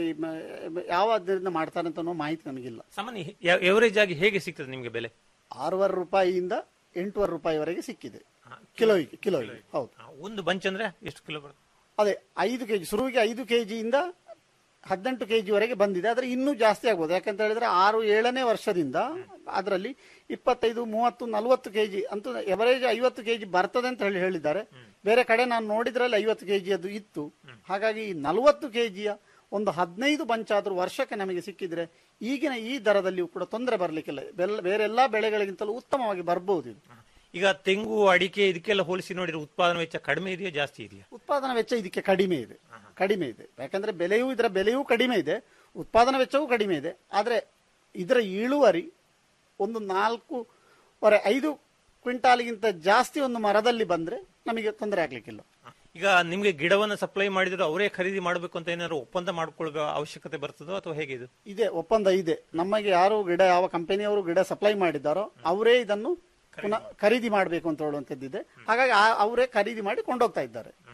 S10: ಯಾವ ಅದರಿಂದ ಮಾಡ್ತಾರೆ ಅಂತ ಅನ್ನೋ ಮಾಹಿತಿ ನನಗಿಲ್ಲ
S9: ಸಾಮಾನ್ಯ ಎವರೇಜ್ ಆಗಿ ಹೇಗೆ ಸಿಗ್ತದೆ ನಿಮ್ಗೆ ಬೆಲೆ
S10: ಆರೂವರೆ ರೂಪಾಯಿಯಿಂದ ಎಂಟೂವರೆ ರೂಪಾಯಿವರೆಗೆ ಸಿಕ್ಕಿದೆ ಕಿಲೋಗೆ ಕಿಲೋಗೆ ಹೌದು
S9: ಆ, ಒಂದು ಬಂಚ್ ಅಂದ್ರೆ ಎಷ್ಟು ಕಿಲೋ ಬರುತ್ತೆ
S10: ಅದೇ ಐದು ಕೆಜಿ ಶುರುವಿಗೆ ಐದು ಕೆಜಿಯಿಂದ ಹದಿನೆಂಟು ಕೆಜಿವರೆಗೆ ಬಂದಿದೆ ಆದ್ರೆ ಇನ್ನೂ ಜಾಸ್ತಿ ಆಗ್ಬೋದು ಯಾಕಂತ ಹೇಳಿದ್ರೆ ಆರು ಏಳನೇ ವರ್ಷದಿಂದ ಅದರಲ್ಲಿ ಇಪ್ಪತ್ತೈದು ಮೂವತ್ತು ನಲವತ್ತು ಕೆಜಿ ಅಂತೂ ಎವರೇಜ್ ಐವತ್ತು ಕೆಜಿ ಬರ್ತದೆ ಅಂತ ಹೇಳಿ ಹೇಳಿದ್ದಾರೆ ಬೇರೆ ಕಡೆ ನಾನು ನೋಡಿದ್ರಲ್ಲಿ ಐವತ್ತು ಕೆಜಿ ಅದು ಇತ್ತು ಹಾಗಾಗಿ ಈ ನಲವತ್ತು ಕೆಜಿಯ ಒಂದು ಹದಿನೈದು ಬಂಚಾದ್ರೂ ವರ್ಷಕ್ಕೆ ನಮಗೆ ಸಿಕ್ಕಿದ್ರೆ ಈಗಿನ ಈ ದರದಲ್ಲಿಯೂ ಕೂಡ ತೊಂದರೆ ಬರಲಿಕ್ಕಿಲ್ಲ ಬೆಲ್ಲ ಬೇರೆ ಎಲ್ಲಾ ಬೆಳೆಗಳಿಗಿಂತಲೂ ಉತ್ತಮವಾಗಿ ಬರ್ಬೋದು ಇದು
S9: ಈಗ ತೆಂಗು ಅಡಿಕೆ ಇದಕ್ಕೆಲ್ಲ ಹೋಲಿಸಿ ನೋಡಿದ್ರೆ ಉತ್ಪಾದನಾ ವೆಚ್ಚ ಕಡಿಮೆ ಇದೆಯಾ ಜಾಸ್ತಿ ಇದೆಯಾ
S10: ಉತ್ಪಾದನಾ ವೆಚ್ಚ ಇದಕ್ಕೆ ಕಡಿಮೆ ಇದೆ ಕಡಿಮೆ ಇದೆ ಯಾಕಂದ್ರೆ ಬೆಲೆಯೂ ಇದರ ಬೆಲೆಯೂ ಕಡಿಮೆ ಇದೆ ಉತ್ಪಾದನಾ ವೆಚ್ಚವೂ ಕಡಿಮೆ ಇದೆ ಆದ್ರೆ ಇದರ ಇಳುವರಿ ಒಂದು ನಾಲ್ಕೂವರೆ ಐದು ಕ್ವಿಂಟಾಲ್ಗಿಂತ ಜಾಸ್ತಿ ಒಂದು ಮರದಲ್ಲಿ ಬಂದ್ರೆ ನಮಗೆ ತೊಂದರೆ ಆಗ್ಲಿಕ್ಕಿಲ್ಲ
S9: ಈಗ ನಿಮ್ಗೆ ಗಿಡವನ್ನ ಸಪ್ಲೈ ಮಾಡಿದ್ರು ಅವರೇ ಖರೀದಿ ಮಾಡಬೇಕು ಅಂತ ಏನಾದ್ರು ಒಪ್ಪಂದ ಮಾಡ್ಕೊಳ್ಳೋ ಅವಶ್ಯಕತೆ ಬರ್ತದೋ ಅಥವಾ ಹೇಗೆ ಇದು
S10: ಇದೆ ಒಪ್ಪಂದ ಇದೆ ನಮಗೆ ಯಾರು ಗಿಡ ಯಾವ ಕಂಪನಿಯವರು ಗಿಡ ಸಪ್ಲೈ ಮಾಡಿದ್ದಾರೋ ಅವರೇ ಇದನ್ನು ಪುನಃ ಖರೀದಿ ಮಾಡಬೇಕು ಅಂತ ಹೇಳುವಂತದ್ದಿದೆ ಹಾಗಾಗಿ ಆ- ಅವರೇ ಖರೀದಿ ಮಾಡಿ ಕೊಂಡೋಗ್ತಾ ಇದ್ದಾರೆ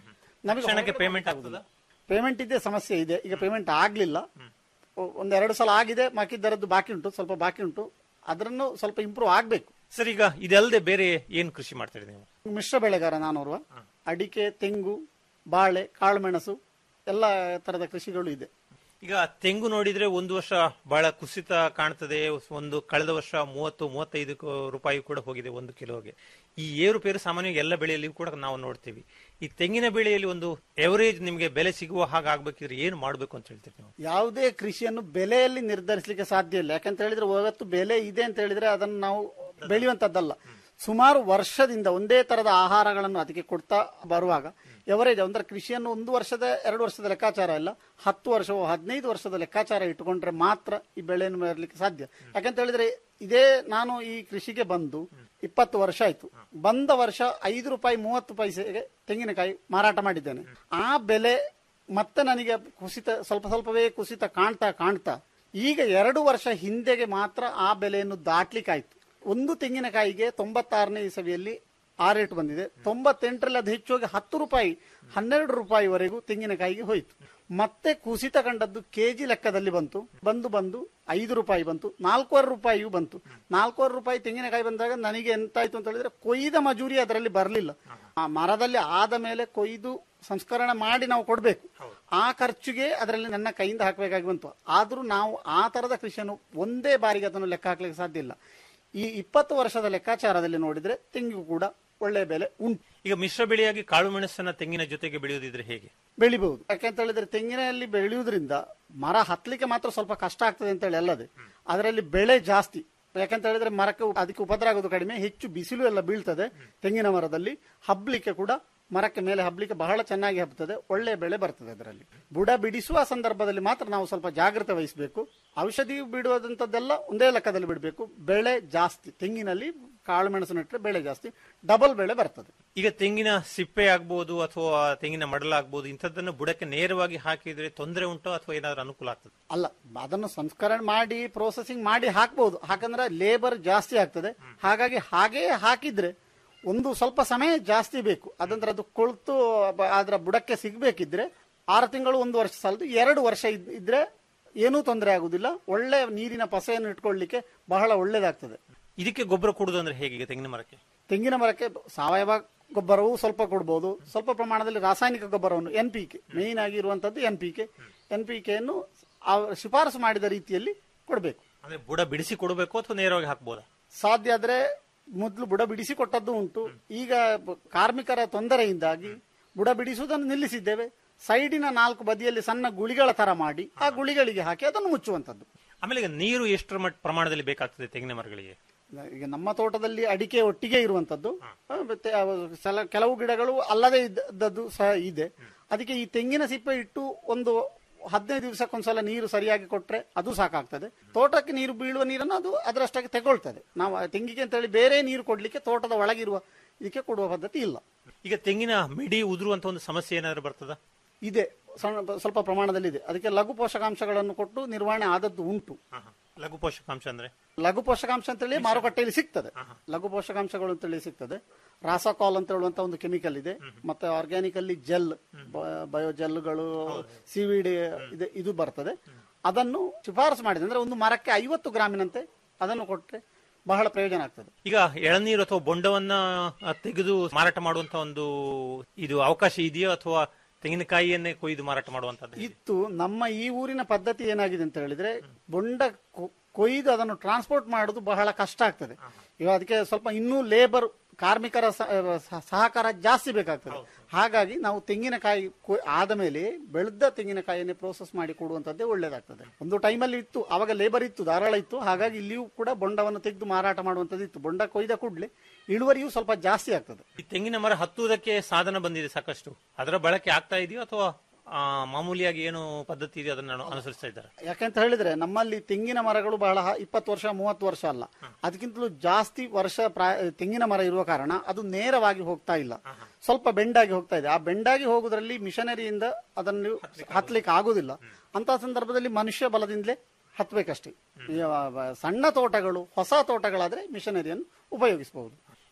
S10: ನಮಗೆ
S9: ತಕ್ಷಣಕ್ಕೆ ಪೇಮೆಂಟ್ ಆಗ್ತದ
S10: ಪೇಮೆಂಟ್ ಇದ್ದೇ ಸಮಸ್ಯೆ ಇದೆ ಈಗ ಪೇಮೆಂಟ್ ಆಗ್ಲಿಲ್ಲ ಒ- ಒಂದೆರಡು ಸಲ ಆಗಿದೆ ಬಾಕಿದ್ದರದ್ದು ಬಾಕಿ ಉಂಟು ಸ್ವಲ್ಪ ಬಾಕಿ ಉಂಟು ಅದನ್ನು ಸ್ವಲ್ಪ ಇಂಪ್ರೂವ್ ಆಗ್ಬೇಕು
S9: ಸರ್ ಈಗ ಇದಲ್ಲದೆ ಬೇರೆ ಏನ್ ಕೃಷಿ ಮಾಡ್ತೀರಿ ನೀವು
S10: ಮಿಶ್ರ ಬೆಳೆಗಾರ ನಾನೋರ್ವ ಅಡಿಕೆ ತೆಂಗು ಬಾಳೆ ಕಾಳುಮೆಣಸು ಎಲ್ಲ ತರದ ಕೃಷಿಗಳು ಇದೆ
S9: ಈಗ ತೆಂಗು ನೋಡಿದ್ರೆ ಒಂದು ವರ್ಷ ಬಹಳ ಕುಸಿತ ಕಾಣ್ತದೆ ಒಂದು ಕಳೆದ ವರ್ಷ ಮೂವತ್ತು ಮೂವತ್ತೈದು ಕ- ರೂಪಾಯಿ ಕೂಡ ಹೋಗಿದೆ ಒಂದು ಕಿಲೋಗೆ ಈ ಏರುಪೇರು ಸಾಮಾನ್ಯವಾಗಿ ಎಲ್ಲ ಬೆಳೆಯಲ್ಲಿ ಕೂಡ ನಾವು ನೋಡ್ತೀವಿ ಈ ತೆಂಗಿನ ಬೆಳೆಯಲ್ಲಿ ಒಂದು ಎವರೇಜ್ ನಿಮಗೆ ಬೆಲೆ ಸಿಗುವ ಹಾಗೆ ಆಗ್ಬೇಕಿದ್ರೆ ಏನು ಮಾಡಬೇಕು ಅಂತ ಹೇಳ್ತೀರಿ ನೀವು
S10: ಯಾವುದೇ ಕೃಷಿಯನ್ನು ಬೆಲೆಯಲ್ಲಿ ನಿರ್ಧರಿಸಲಿಕ್ಕೆ ಸಾಧ್ಯ ಇಲ್ಲ ಯಾಕಂತ ಹೇಳಿದ್ರೆ ಇವತ್ತು ಬೆಲೆ ಇದೆ ಅಂತ ಹೇಳಿದ್ರೆ ಅದನ್ನು ನಾವು ಬೆಳೆಯುವಂತದ್ದಲ್ಲ ಸುಮಾರು ವರ್ಷದಿಂದ ಒಂದೇ ತರದ ಆಹಾರಗಳನ್ನು ಅದಕ್ಕೆ ಕೊಡ್ತಾ ಬರುವಾಗ ಎವರೇಜ್ ಅಂದ್ರೆ ಕೃಷಿಯನ್ನು ಒಂದು ವರ್ಷದ ಎರಡು ವರ್ಷದ ಲೆಕ್ಕಾಚಾರ ಇಲ್ಲ ಹತ್ತು ವರ್ಷವೋ ಹದಿನೈದು ವರ್ಷದ ಲೆಕ್ಕಾಚಾರ ಇಟ್ಟುಕೊಂಡ್ರೆ ಮಾತ್ರ ಈ ಬೆಳೆಯನ್ನು ಮಾಡಲಿಕ್ಕೆ ಸಾಧ್ಯ ಯಾಕಂತ ಹೇಳಿದ್ರೆ ಇದೇ ನಾನು ಈ ಕೃಷಿಗೆ ಬಂದು ಇಪ್ಪತ್ತು ವರ್ಷ ಆಯ್ತು ಬಂದ ವರ್ಷ ಐದು ರೂಪಾಯಿ ಮೂವತ್ತು ಪೈಸೆಗೆ ತೆಂಗಿನಕಾಯಿ ಮಾರಾಟ ಮಾಡಿದ್ದೇನೆ ಆ ಬೆಲೆ ಮತ್ತೆ ನನಗೆ ಕುಸಿತ ಸ್ವಲ್ಪ ಸ್ವಲ್ಪವೇ ಕುಸಿತ ಕಾಣ್ತಾ ಕಾಣ್ತಾ ಈಗ ಎರಡು ವರ್ಷ ಹಿಂದೆಗೆ ಮಾತ್ರ ಆ ಬೆಲೆಯನ್ನು ದಾಟ್ಲಿಕ್ಕಾಯ್ತು ಒಂದು ತೆಂಗಿನಕಾಯಿಗೆ ತೊಂಬತ್ತಾರನೇ ಇಸವಿಯಲ್ಲಿ ಆ ರೇಟ್ ಬಂದಿದೆ ತೊಂಬತ್ತೆಂಟರಲ್ಲಿ ಅದು ಹೆಚ್ಚೋಗಿ ಹತ್ತು ರೂಪಾಯಿ ಹನ್ನೆರಡು ರೂಪಾಯಿವರೆಗೂ ತೆಂಗಿನಕಾಯಿಗೆ ಹೋಯಿತು ಮತ್ತೆ ಕುಸಿತ ಕಂಡದ್ದು ಕೆಜಿ ಲೆಕ್ಕದಲ್ಲಿ ಬಂತು ಬಂದು ಬಂದು ಐದು ರೂಪಾಯಿ ಬಂತು ನಾಲ್ಕೂವರೆ ರೂಪಾಯಿಯೂ ಬಂತು ನಾಲ್ಕೂವರೆ ರೂಪಾಯಿ ತೆಂಗಿನಕಾಯಿ ಬಂದಾಗ ನನಗೆ ಎಂತಾಯ್ತು ಅಂತ ಹೇಳಿದ್ರೆ ಕೊಯ್ದ ಮಜೂರಿ ಅದರಲ್ಲಿ ಬರಲಿಲ್ಲ ಆ ಮರದಲ್ಲಿ ಆದ ಮೇಲೆ ಕೊಯ್ದು ಸಂಸ್ಕರಣೆ ಮಾಡಿ ನಾವು ಕೊಡಬೇಕು ಆ ಖರ್ಚಿಗೆ ಅದರಲ್ಲಿ ನನ್ನ ಕೈಯಿಂದ ಹಾಕಬೇಕಾಗಿ ಬಂತು ಆದ್ರೂ ನಾವು ಆ ತರದ ಕೃಷಿಯನ್ನು ಒಂದೇ ಬಾರಿಗೆ ಅದನ್ನು ಲೆಕ್ಕ ಹಾಕ್ಲಿಕ್ಕೆ ಸಾಧ್ಯ ಇಲ್ಲ ಈ ಇಪ್ಪತ್ತು ವರ್ಷದ ಲೆಕ್ಕಾಚಾರದಲ್ಲಿ ನೋಡಿದ್ರೆ ತೆಂಗಿಗೂ ಕೂಡ ಒಳ್ಳೆ ಬೆಲೆ ಉಂಟು
S9: ಈಗ ಮಿಶ್ರ ಬೆಳೆಯಾಗಿ ಕಾಳು ಮೆಣಸನ್ನ ತೆಂಗಿನ ಜೊತೆಗೆ ಬೆಳೆಯೋದಿದ್ರೆ ಹೇಗೆ
S10: ಬೆಳಿಬಹುದು ಯಾಕೆಂತ ಹೇಳಿದ್ರೆ ತೆಂಗಿನಲ್ಲಿ ಬೆಳೆಯುವುದರಿಂದ ಮರ ಹತ್ತಲಿಕ್ಕೆ ಮಾತ್ರ ಸ್ವಲ್ಪ ಕಷ್ಟ ಆಗ್ತದೆ ಅಂತ ಹೇಳಿ ಅಲ್ಲದೆ ಅದರಲ್ಲಿ ಬೆಳೆ ಜಾಸ್ತಿ ಯಾಕಂತ ಹೇಳಿದ್ರೆ ಮರಕ್ಕೆ ಉಪ- ಅದಕ್ಕೆ ಉಪದ್ರ ಆಗೋದು ಕಡಿಮೆ ಹೆಚ್ಚು ಬಿಸಿಲು ಎಲ್ಲ ಬೀಳ್ತದೆ ತೆಂಗಿನ ಮರದಲ್ಲಿ ಹಬ್ಲಿಕ್ಕೆ ಕೂಡ ಮರಕ್ಕೆ ಮೇಲೆ ಹಬ್ಲಿಕ್ಕೆ ಬಹಳ ಚೆನ್ನಾಗಿ ಹಬ್ಬುತ್ತದೆ ಒಳ್ಳೆ ಬೆಳೆ ಬರ್ತದೆ ಅದರಲ್ಲಿ ಬುಡ ಬಿಡಿಸುವ ಸಂದರ್ಭದಲ್ಲಿ ಮಾತ್ರ ನಾವು ಸ್ವಲ್ಪ ಜಾಗ್ರತೆ ವಹಿಸಬೇಕು ಔಷಧಿ ಬಿಡುವುದಂತದ್ದೆಲ್ಲ ಒಂದೇ ಲೆಕ್ಕದಲ್ಲಿ ಬಿಡಬೇಕು ಬೆಳೆ ಜಾಸ್ತಿ ತೆಂಗಿನಲ್ಲಿ ಕಾಳು ಮೆಣಸು ನೆಟ್ಟರೆ ಬೆಳೆ ಜಾಸ್ತಿ ಡಬಲ್ ಬೆಳೆ ಬರ್ತದೆ
S9: ಈಗ ತೆಂಗಿನ ಸಿಪ್ಪೆ ಆಗ್ಬೋದು ಅಥವಾ ತೆಂಗಿನ ಮಡಲ ಆಗ್ಬೋದು ಇಂಥದ್ದನ್ನು ಬುಡಕ್ಕೆ ನೇರವಾಗಿ ಹಾಕಿದ್ರೆ ತೊಂದರೆ ಉಂಟೋ ಅಥವಾ ಏನಾದ್ರೂ ಅನುಕೂಲ ಆಗ್ತದೆ
S10: ಅಲ್ಲ ಅದನ್ನು ಸಂಸ್ಕರಣೆ ಮಾಡಿ ಪ್ರೋಸೆಸಿಂಗ್ ಮಾಡಿ ಹಾಕ್ಬಹುದು ಹಾಕಂದ್ರೆ ಲೇಬರ್ ಜಾಸ್ತಿ ಆಗ್ತದೆ ಹಾಗಾಗಿ ಹಾಗೇ ಹಾಕಿದ್ರೆ ಒಂದು ಸ್ವಲ್ಪ ಸಮಯ ಜಾಸ್ತಿ ಬೇಕು ಅದಂದ್ರೆ ಅದು ಕೊಳ್ತು ಬ- ಅದರ ಬುಡಕ್ಕೆ ಸಿಗ್ಬೇಕಿದ್ರೆ ಆರು ತಿಂಗಳು ಒಂದು ವರ್ಷ ಸಾಲದು ಎರಡು ವರ್ಷ ಇದ್- ಇದ್ರೆ ಏನೂ ತೊಂದರೆ ಆಗುದಿಲ್ಲ ಒಳ್ಳೆ ನೀರಿನ ಪಸೆಯನ್ನು ಇಟ್ಕೊಳ್ಳಿಕ್ಕೆ ಬಹಳ ಒಳ್ಳೇದಾಗ್ತದೆ
S9: ಇದಕ್ಕೆ ಗೊಬ್ಬರ ಕೊಡುದು ಅಂದ್ರೆ ಹೇಗೆ ಈಗ ತೆಂಗಿನ ಮರಕ್ಕೆ
S10: ತೆಂಗಿನ ಮರಕ್ಕೆ ಸಾವಯವ ಗೊಬ್ಬರವು ಸ್ವಲ್ಪ ಕೊಡ್ಬೋದು ಸ್ವಲ್ಪ ಪ್ರಮಾಣದಲ್ಲಿ ರಾಸಾಯನಿಕ ಗೊಬ್ಬರವನ್ನು ಎನ್ ಪಿ ಕೆ ಮೇಯ್ನ್ ಆಗಿರುವಂತದ್ದು N P K N P ಕೆಯನ್ನು ಶಿಫಾರಸು ಮಾಡಿದ ರೀತಿಯಲ್ಲಿ ಕೊಡಬೇಕು
S9: ಅಂದ್ರೆ ಬುಡ ಬಿಡಿಸಿ ಕೊಡಬೇಕು ಅಥವಾ ನೇರವಾಗಿ ಹಾಕ್ಬೋದಾ
S10: ಸಾಧ್ಯ ಆದ್ರೆ ಮೊದಲು ಬುಡ ಬಿಡಿಸಿ ಕೊಟ್ಟದ್ದು ಉಂಟು ಈಗ ಬ- ಕಾರ್ಮಿಕರ ತೊಂದರೆಯಿಂದಾಗಿ ಬುಡ ಬಿಡಿಸುವುದನ್ನು ನಿಲ್ಲಿಸಿದ್ದೇವೆ ಸೈಡಿನ ನಾಲ್ಕು ಬದಿಯಲ್ಲಿ ಸಣ್ಣ ಗುಳಿಗಳ ತರ ಮಾಡಿ ಆ ಗುಳಿಗಳಿಗೆ ಹಾಕಿ ಅದನ್ನು ಮುಚ್ಚುವಂತದ್ದು
S9: ಆಮೇಲೆ ಈಗ ನೀರು ಎಷ್ಟರ ಮಟ್ಟ ಪ್ರಮಾಣದಲ್ಲಿ ಬೇಕಾಗ್ತದೆ ತೆಂಗಿನ ಮರಗಳಿಗೆ
S10: ಈಗ ನಮ್ಮ ತೋಟದಲ್ಲಿ ಅಡಿಕೆ ಒಟ್ಟಿಗೆ ಇರುವಂತದ್ದು ಆ, ಮತ್ತೆ ಅವು ಸಲ- ಕೆಲವು ಗಿಡಗಳು ಅಲ್ಲದೆ ಇದ್ದದ್ದು ಸಹ ಇದೆ ಅದಕ್ಕೆ ಈ ತೆಂಗಿನ ಸಿಪ್ಪೆ ಇಟ್ಟು ಒಂದು ಹದಿನೈದು ದಿವಸಕ್ಕೊಂದ್ಸಲ ನೀರು ಸರಿಯಾಗಿ ಕೊಟ್ರೆ ಅದು ಸಾಕಾಗ್ತದೆ ತೋಟಕ್ಕೆ ನೀರು ಬೀಳುವ ನೀರನ್ನು ಅದು ಅದರಷ್ಟಾಗಿ ತಗೊಳ್ತದೆ ನಾವು ಆ ತೆಂಗಿಗೆ ಅಂತ ಹೇಳಿ ಬೇರೆ ನೀರು ಕೊಡ್ಲಿಕ್ಕೆ ತೋಟದ ಒಳಗಿರುವ ಇದಕ್ಕೆ ಕೊಡುವ ಪದ್ಧತಿ ಇಲ್ಲ
S9: ಈಗ ತೆಂಗಿನ ಮಿಡಿ ಉದುರುವಂತ ಒಂದು ಸಮಸ್ಯೆ ಏನಾದ್ರೂ ಬರ್ತದ
S10: ಇದೆ ಸಣ್ಣ ಸ್ವಲ್ಪ ಪ್ರಮಾಣದಲ್ಲಿ ಇದೆ ಅದಕ್ಕೆ ಲಘು ಪೋಷಕಾಂಶಗಳನ್ನು ಕೊಟ್ಟು ನಿರ್ವಹಣೆ ಆದದ್ದು ಉಂಟು
S9: ಲಘು ಪೋಷಕಾಂಶ ಅಂದ್ರೆ
S10: ಲಘು ಪೋಷಕಾಂಶ ಅಂತೇಳಿ ಮಾರುಕಟ್ಟೆಯಲ್ಲಿ ಸಿಗ್ತದೆ ಲಘು ಪೋಷಕಾಂಶಗಳು ಅಂತೇಳಿ ಸಿಗ್ತದೆ ರಾಸಾಕಾಲ್ ಅಂತ ಹೇಳುವಂತ ಒಂದು ಕೆಮಿಕಲ್ ಇದೆ ಮತ್ತೆ ಆರ್ಗ್ಯಾನಿಕ್ ಅಲ್ಲಿ ಜೆಲ್ ಬಯೋ ಜೆಲ್ಗಳು ಸಿವಿಡ್ ಇದೆ ಇದು ಬರ್ತದೆ ಅದನ್ನು ಶಿಫಾರಸು ಮಾಡಿದೆ ಅಂದ್ರೆ ಒಂದು ಮರಕ್ಕೆ ಐವತ್ತು ಗ್ರಾಮಿನಂತೆ ಅದನ್ನು ಕೊಟ್ರೆ ಬಹಳ ಪ್ರಯೋಜನ ಆಗ್ತದೆ
S9: ಈಗ ಎಳನೀರು ಅಥವಾ ಬೊಂಡವನ್ನ ಆ, ತೆಗೆದು ಮಾರಾಟ ಮಾಡುವಂತ ಒಂದು ಇದು ಅವಕಾಶ ಇದೆಯೋ ಅಥವಾ ತೆಂಗಿನಕಾಯಿಯನ್ನೇ ಕೊಯ್ದು ಮಾರಾಟ ಮಾಡುವಂತದ್ದು
S10: ಇತ್ತು ನಮ್ಮ ಈ ಊರಿನ ಪದ್ಧತಿ ಏನಾಗಿದೆ ಅಂತ ಹೇಳಿದ್ರೆ ಬೊಂಡ ಕೊ- ಕೊಯ್ದು ಅದನ್ನು ಟ್ರಾನ್ಸ್ಪೋರ್ಟ್ ಮಾಡುದು ಬಹಳ ಕಷ್ಟ ಆಗ್ತದೆ ಇವಾಗ ಅದಕ್ಕೆ ಸ್ವಲ್ಪ ಇನ್ನೂ ಲೇಬರ್ ಕಾರ್ಮಿಕರ ಸ- ಸ- ಸಹಕಾರ ಜಾಸ್ತಿ ಬೇಕಾಗ್ತದೆ ಹಾಗಾಗಿ ನಾವು ತೆಂಗಿನಕಾಯಿ ಕೊಯ್- ಆದ ಮೇಲೆ ಬೆಳೆದ ತೆಂಗಿನಕಾಯಿಯನ್ನೇ ಪ್ರೋಸೆಸ್ ಮಾಡಿ ಕೊಡುವಂತದ್ದೇ ಒಳ್ಳೇದಾಗ್ತದೆ ಒಂದು ಟೈಮಲ್ಲಿ ಇತ್ತು ಅವಾಗ ಲೇಬರ್ ಇತ್ತು ಧಾರಾಳ ಇತ್ತು ಹಾಗಾಗಿ ಇಲ್ಲಿಯೂ ಕೂಡ ಬೊಂಡವನ್ನು ತೆಗೆದು ಮಾರಾಟ ಮಾಡುವಂತದ್ದು ಇತ್ತು ಬೊಂಡ ಕೊಯ್ದ ಕೂಡಲೇ ಇಳುವರಿಯೂ ಸ್ವಲ್ಪ ಜಾಸ್ತಿ ಆಗ್ತದೆ
S9: ಈ ತೆಂಗಿನ ಮರ ಹತ್ತುವುದಕ್ಕೆ ಸಾಧನ ಬಂದಿದೆ ಸಾಕಷ್ಟು ಅದರ ಬಳಕೆ ಆಗ್ತಾ ಇದೆಯೋ ಅಥವಾ ಆ, ಮಾಮೂಲಿಯಾಗಿ ಏನು ಪದ್ಧತಿ ಇದೆ ಅದನ್ನು ಅನುಸರಿಸ್ತಾ ಇದ್ದಾರೆ
S10: ಯಾಕಂತ ಹೇಳಿದ್ರೆ ನಮ್ಮಲ್ಲಿ ತೆಂಗಿನ ಮರಗಳು ಬಹಳ ಇಪ್ಪತ್ತು ವರ್ಷ ಮೂವತ್ತು ವರ್ಷ ಅಲ್ಲ ಅದಕ್ಕಿಂತಲೂ ಜಾಸ್ತಿ ವರ್ಷ ಪ್ರಾಯ ತೆಂಗಿನ ಮರ ಇರುವ ಕಾರಣ ಅದು ನೇರವಾಗಿ ಹೋಗ್ತಾ ಇಲ್ಲ ಸ್ವಲ್ಪ ಬೆಂಡಾಗಿ ಹೋಗ್ತಾ ಇದೆ ಆ ಬೆಂಡಾಗಿ ಹೋಗುವುದರಲ್ಲಿ ಮಿಷನರಿಯಿಂದ ಅದನ್ನು ಹತ್ಲಿಕ್ಕೆ ಆಗುದಿಲ್ಲ ಅಂತ ಸಂದರ್ಭದಲ್ಲಿ ಮನುಷ್ಯ ಬಲದಿಂದಲೇ ಹತ್ಬೇಕಷ್ಟೇ ಈ, ಆ, ಸಣ್ಣ ತೋಟಗಳು ಹೊಸ ತೋಟಗಳಾದ್ರೆ ಮಿಷನರಿಯನ್ನು ಉಪಯೋಗಿಸಬಹುದು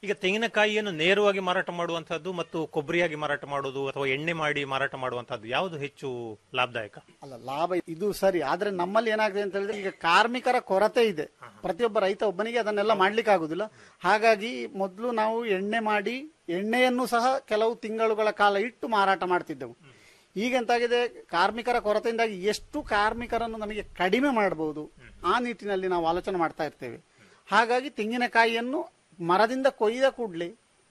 S9: ಈಗ ತೆಂಗಿನಕಾಯಿಯನ್ನು ನೇರವಾಗಿ ಮಾರಾಟ ಮಾಡುವಂತಹದ್ದು ಮತ್ತು ಕೊಬ್ಬರಿಯಾಗಿ ಮಾರಾಟ ಮಾಡುವುದು ಅಥವಾ ಎಣ್ಣೆ ಮಾಡಿ ಮಾರಾಟ ಮಾಡುವಂತಹದ್ದು ಯಾವುದು ಹೆಚ್ಚು ಲಾಭದಾಯಕ
S10: ಅಲ್ಲ ಲಾಭ ಇದು ಸರಿ ಆದ್ರೆ ನಮ್ಮಲ್ಲಿ ಏನಾಗಿದೆ ಅಂತ ಹೇಳಿದ್ರೆ ಈಗ ಕಾರ್ಮಿಕರ ಕೊರತೆ ಇದೆ ಪ್ರತಿಯೊಬ್ಬ ರೈತ ಒಬ್ಬನಿಗೆ ಅದನ್ನೆಲ್ಲ ಮಾಡ್ಲಿಕ್ಕೆ ಆಗುದಿಲ್ಲ ಹಾಗಾಗಿ ಮೊದಲು ನಾವು ಎಣ್ಣೆ ಮಾಡಿ ಎಣ್ಣೆಯನ್ನು ಸಹ ಕೆಲವು ತಿಂಗಳುಗಳ ಕಾಲ ಇಟ್ಟು ಮಾರಾಟ ಮಾಡ್ತಿದ್ದೆವು ಈಗ ಎಂತಾಗಿದೆ ಕಾರ್ಮಿಕರ ಕೊರತೆಯಿಂದಾಗಿ ಎಷ್ಟು ಕಾರ್ಮಿಕರನ್ನು ನಮಗೆ ಕಡಿಮೆ ಮಾಡಬಹುದು ಆ ನಿಟ್ಟಿನಲ್ಲಿ ನಾವು ಆಲೋಚನೆ ಮಾಡ್ತಾ ಇರ್ತೇವೆ ಹಾಗಾಗಿ ತೆಂಗಿನಕಾಯಿಯನ್ನು ಮರದಿಂದ ಕೊಯ್ದ ಕೂಡಲೇ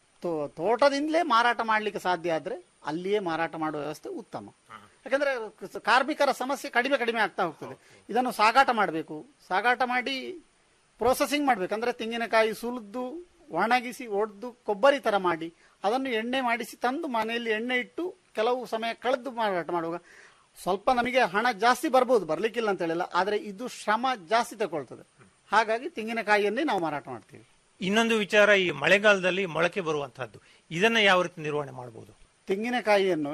S10: ತೋಟದಿಂದಲೇ ಮಾರಾಟ ಮಾಡಲಿಕ್ಕೆ ಸಾಧ್ಯ ಆದ್ರೆ ಅಲ್ಲಿಯೇ ಮಾರಾಟ ಮಾಡುವ ವ್ಯವಸ್ಥೆ ಉತ್ತಮ ಯಾಕಂದ್ರೆ ಕ- ಕಾರ್ಮಿಕರ ಸಮಸ್ಯೆ ಕಡಿಮೆ ಕಡಿಮೆ ಆಗ್ತಾ ಹೋಗ್ತದೆ ಇದನ್ನು ಸಾಗಾಟ ಮಾಡಬೇಕು ಸಾಗಾಟ ಮಾಡಿ ಪ್ರೊಸೆಸಿಂಗ್ ಮಾಡ್ಬೇಕು ಅಂದ್ರೆ ತೆಂಗಿನಕಾಯಿ ಸುಲಿದು ಒಣಗಿಸಿ ಒಡೆದು ಕೊಬ್ಬರಿ ತರ ಮಾಡಿ ಅದನ್ನು ಎಣ್ಣೆ ಮಾಡಿಸಿ ತಂದು ಮನೆಯಲ್ಲಿ ಎಣ್ಣೆ ಇಟ್ಟು ಕೆಲವು ಸಮಯ ಕಳೆದು ಮಾರಾಟ ಮಾಡುವಾಗ ಸ್ವಲ್ಪ ನಮಗೆ ಹಣ ಜಾಸ್ತಿ ಬರ್ಬೋದು ಬರ್ಲಿಕ್ಕಿಲ್ಲ ಅಂತ ಹೇಳಿಲ್ಲ ಆದ್ರೆ ಇದು ಶ್ರಮ ಜಾಸ್ತಿ ತಗೊಳ್ತದೆ ಹಾಗಾಗಿ ತೆಂಗಿನಕಾಯಿಯನ್ನೇ ನಾವು ಮಾರಾಟ ಮಾಡ್ತೀವಿ
S9: ಇನ್ನೊಂದು ವಿಚಾರ ಈ ಮಳೆಗಾಲದಲ್ಲಿ ಮೊಳಕೆ ಬರುವಂತಹದ್ದು ಇದನ್ನ ಯಾವ ರೀತಿ ನಿರ್ವಹಣೆ ಮಾಡಬಹುದು
S10: ತೆಂಗಿನಕಾಯಿಯನ್ನು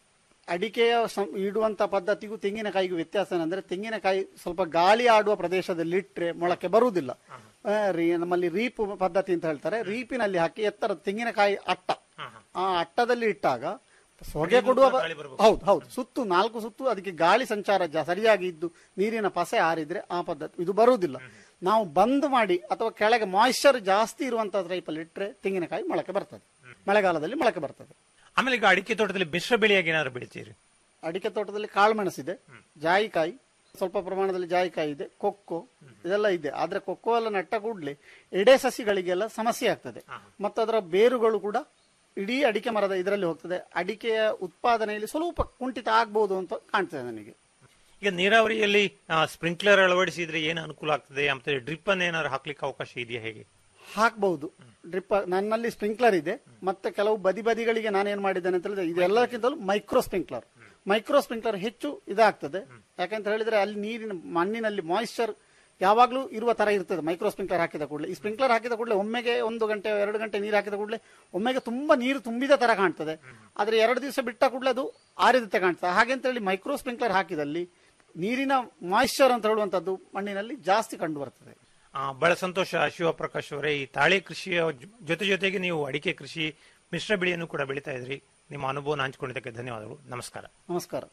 S10: ಅಡಿಕೆಯ ಸಂ- ಇಡುವಂತ ಪದ್ಧತಿಗೂ ತೆಂಗಿನಕಾಯಿಗೂ ವ್ಯತ್ಯಾಸ ಏನಂದ್ರೆ ತೆಂಗಿನಕಾಯಿ ಸ್ವಲ್ಪ ಗಾಳಿ ಆಡುವ ಪ್ರದೇಶದಲ್ಲಿ ಇಟ್ಟರೆ ಮೊಳಕೆ ಬರುವುದಿಲ್ಲ ಆ, ರೀ- ನಮ್ಮಲ್ಲಿ ರೀಪ್ ಪದ್ಧತಿ ಅಂತ ಹೇಳ್ತಾರೆ ರೀಪಿನಲ್ಲಿ ಹಾಕಿ ಎತ್ತರ ತೆಂಗಿನಕಾಯಿ ಅಟ್ಟ ಆ ಅಟ್ಟದಲ್ಲಿ ಇಟ್ಟಾಗ ಹೊಗೆ ಕೊಡುವ ಬ- ಹೌದು ಹೌದು ಸುತ್ತು ನಾಲ್ಕು ಸುತ್ತು ಅದಕ್ಕೆ ಗಾಳಿ ಸಂಚಾರ ಜ- ಸರಿಯಾಗಿ ಇದ್ದು ನೀರಿನ ಪಸೆ ಆರಿದ್ರೆ ಆ ಪದ್ಧತಿ ಇದು ಬರುವುದಿಲ್ಲ ನಾವು ಬಂದ್ ಮಾಡಿ ಅಥವಾ ಕೆಳಗೆ ಮಾಯಿಶ್ಚರ್ ಜಾಸ್ತಿ ಇರುವಂತ ಟೈಪಲ್ಲಿ ಇಟ್ಟರೆ ತೆಂಗಿನಕಾಯಿ ಮೊಳಕೆ ಬರ್ತದೆ ಮಳೆಗಾಲದಲ್ಲಿ ಮೊಳಕೆ ಬರ್ತದೆ
S9: ಆಮೇಲೆ ಈಗ ಅಡಿಕೆ ತೋಟದಲ್ಲಿ ಮಿಶ್ರ ಬೆಳೆಯಾಗಿ ಏನಾದ್ರು ಬೆಳಿತೀರಿ
S10: ಅಡಿಕೆ ತೋಟದಲ್ಲಿ ಕಾಳುಮೆಣಸಿದೆ ಜಾಯಿಕಾಯಿ ಸ್ವಲ್ಪ ಪ್ರಮಾಣದಲ್ಲಿ ಜಾಯಿಕಾಯಿ ಇದೆ ಕೊಕ್ಕೋ ಇದೆಲ್ಲ ಇದೆ ಆದ್ರೆ ಕೊಕ್ಕೋ ಎಲ್ಲ ನೆಟ್ಟ ಕೂಡಲೇ ಎಡೆ ಸಸಿಗಳಿಗೆಲ್ಲ ಸಮಸ್ಯೆ ಆಗ್ತದೆ ಮತ್ತು ಅದರ ಬೇರುಗಳು ಕೂಡ ಇಡೀ ಅಡಿಕೆ ಮರದ ಇದರಲ್ಲಿ ಹೋಗ್ತದೆ ಅಡಿಕೆಯ ಉತ್ಪಾದನೆಯಲ್ಲಿ ಸ್ವಲ್ಪ ಕುಂಠಿತ ಆಗ್ಬಹುದು ಅಂತ ಕಾಣ್ತದೆ ನನಗೆ
S9: ಈಗ ನೀರಾವರಿಯಲ್ಲಿ ಸ್ಪ್ರಿಂಕ್ಲರ್ ಅಳವಡಿಸಿದ್ರೆ ಏನು ಅನುಕೂಲ ಆಗ್ತದೆ ಮತ್ತೆ ಡ್ರಿಪ್ ಅನ್ನ ಏನಾದ್ರು ಹಾಕ್ಲಿಕ್ಕೆ ಅವಕಾಶ ಇದೆಯಾ ಹೇಗೆ
S10: ಹಾಕ್ಬಹುದು ಡ್ರಿಪ್ ನನ್ನಲ್ಲಿ ಸ್ಪ್ರಿಂಕ್ಲರ್ ಇದೆ ಮತ್ತೆ ಕೆಲವು ಬದಿ ಬದಿಗಳಿಗೆ ನಾನೇನ್ ಮಾಡಿದ್ದೇನೆ ಅಂತ ಹೇಳಿದ್ರೆ ಇದೆಲ್ಲಕ್ಕಿಂತಲೂ ಮೈಕ್ರೋ ಸ್ಪ್ರಿಂಕ್ಲರ್ ಮೈಕ್ರೋ ಸ್ಪ್ರಿಂಕ್ಲರ್ ಹೆಚ್ಚು ಇದಾಗ್ತದೆ ಯಾಕಂತ ಹೇಳಿದ್ರೆ ಅಲ್ಲಿ ನೀರಿನ ಮಣ್ಣಿನಲ್ಲಿ ಮಾಯಿಶ್ಚರ್ ಯಾವಾಗಲೂ ಇರುವ ತರ ಇರ್ತದೆ ಮೈಕ್ರೋ ಸ್ಪ್ರಿಂಕ್ಲರ್ ಹಾಕಿದ ಕೂಡಲೇ ಈ ಸ್ಪ್ರಿಂಕ್ಲರ್ ಹಾಕಿದ ಕೂಡಲೇ ಒಮ್ಮೆಗೆ ಒಂದು ಗಂಟೆ ಎರಡು ಗಂಟೆ ನೀರು ಹಾಕಿದ ಕೂಡಲೇ ಒಮ್ಮೆಗೆ ತುಂಬಾ ನೀರು ತುಂಬಿದ ತರ ಕಾಣ್ತದೆ ಆದ್ರೆ ಎರಡು ದಿವಸ ಬಿಟ್ಟ ಕೂಡಲೇ ಅದು ಆರಿದಂತೆ ಕಾಣ್ತದೆ ಹಾಗೆ ಅಂತ ಹೇಳಿ ಮೈಕ್ರೋ ಸ್ಪ್ರಿಂಕ್ಲರ್ ಹಾಕಿದಲ್ಲಿ ನೀರಿನ ಮಾಯಿಶ್ಚರ್ ಅಂತ ಹೇಳುವಂತದ್ದು ಮಣ್ಣಿನಲ್ಲಿ ಜಾಸ್ತಿ ಕಂಡು ಬರ್ತದೆ
S9: ಆ, ಬಹಳ ಸಂತೋಷ ಶಿವಪ್ರಕಾಶ್ ಅವರೇ ಈ ತಾಳೆ ಕೃಷಿಯ ಜೊ- ಜೊತೆ ಜೊತೆಗೆ ನೀವು ಅಡಿಕೆ ಕೃಷಿ ಮಿಶ್ರ ಬೆಳೆಯನ್ನು ಕೂಡ ಬೆಳೀತಾ ಇದ್ರಿ ನಿಮ್ಮ ಅನುಭವನ ಹಂಚಿಕೊಂಡಿದ್ದಕ್ಕೆ ಧನ್ಯವಾದಗಳು ನಮಸ್ಕಾರ
S10: ನಮಸ್ಕಾರ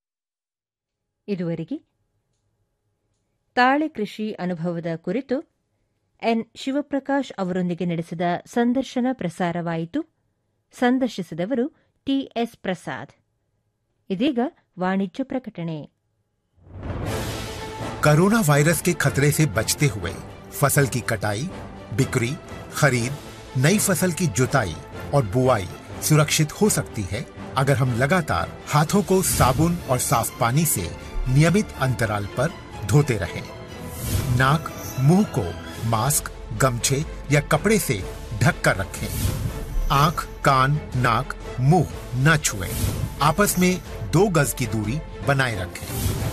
S2: ಇದುವರೆಗೆ ತಾಳೆ ಕೃಷಿ ಅನುಭವದ ಕುರಿತು ಎನ್ ಶಿವಪ್ರಕಾಶ್ ಅವರೊಂದಿಗೆ ನಡೆಸಿದ ಸಂದರ್ಶನ ಪ್ರಸಾರವಾಯಿತು ಸಂದರ್ಶಿಸಿದವರು ಟಿಎಸ್ ಪ್ರಸಾದ್ ಇದೀಗ ವಾಣಿಜ್ಯ ಪ್ರಕಟಣೆ
S11: कोरोना वायरस के खतरे से बचते हुए फसल की कटाई बिक्री खरीद नई फसल की जुताई और बुआई सुरक्षित हो सकती है अगर हम लगातार हाथों को साबुन और साफ पानी से नियमित अंतराल पर धोते रहें। नाक मुंह को मास्क गमछे या कपड़े से ढक कर रखें आंख कान नाक मुंह न छुएं। आपस में दो गज की दूरी बनाए रखें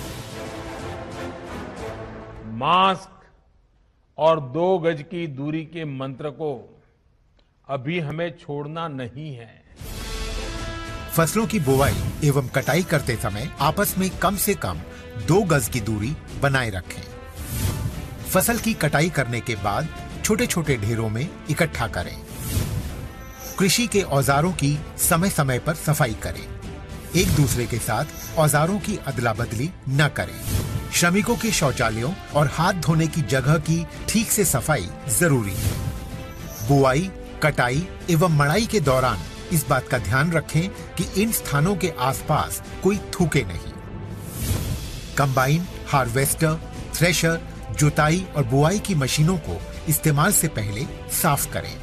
S12: मास्क और दो गज की दूरी के मंत्र को अभी हमें छोड़ना नहीं है
S11: फसलों की बुवाई एवं कटाई करते समय आपस में कम से कम दो गज की दूरी बनाए रखें फसल की कटाई करने के बाद छोटे छोटे ढेरों में इकट्ठा करें कृषि के औजारों की समय समय पर सफाई करें एक दूसरे के साथ औजारों की अदला बदली न करें श्रमिकों के शौचालयों और हाथ धोने की जगह की ठीक से सफाई जरूरी है बुआई कटाई एवं मड़ाई के दौरान इस बात का ध्यान रखें कि इन स्थानों के आसपास कोई थूके नहीं कंबाइन हार्वेस्टर थ्रेशर जुताई और बुआई की मशीनों को इस्तेमाल से पहले साफ करें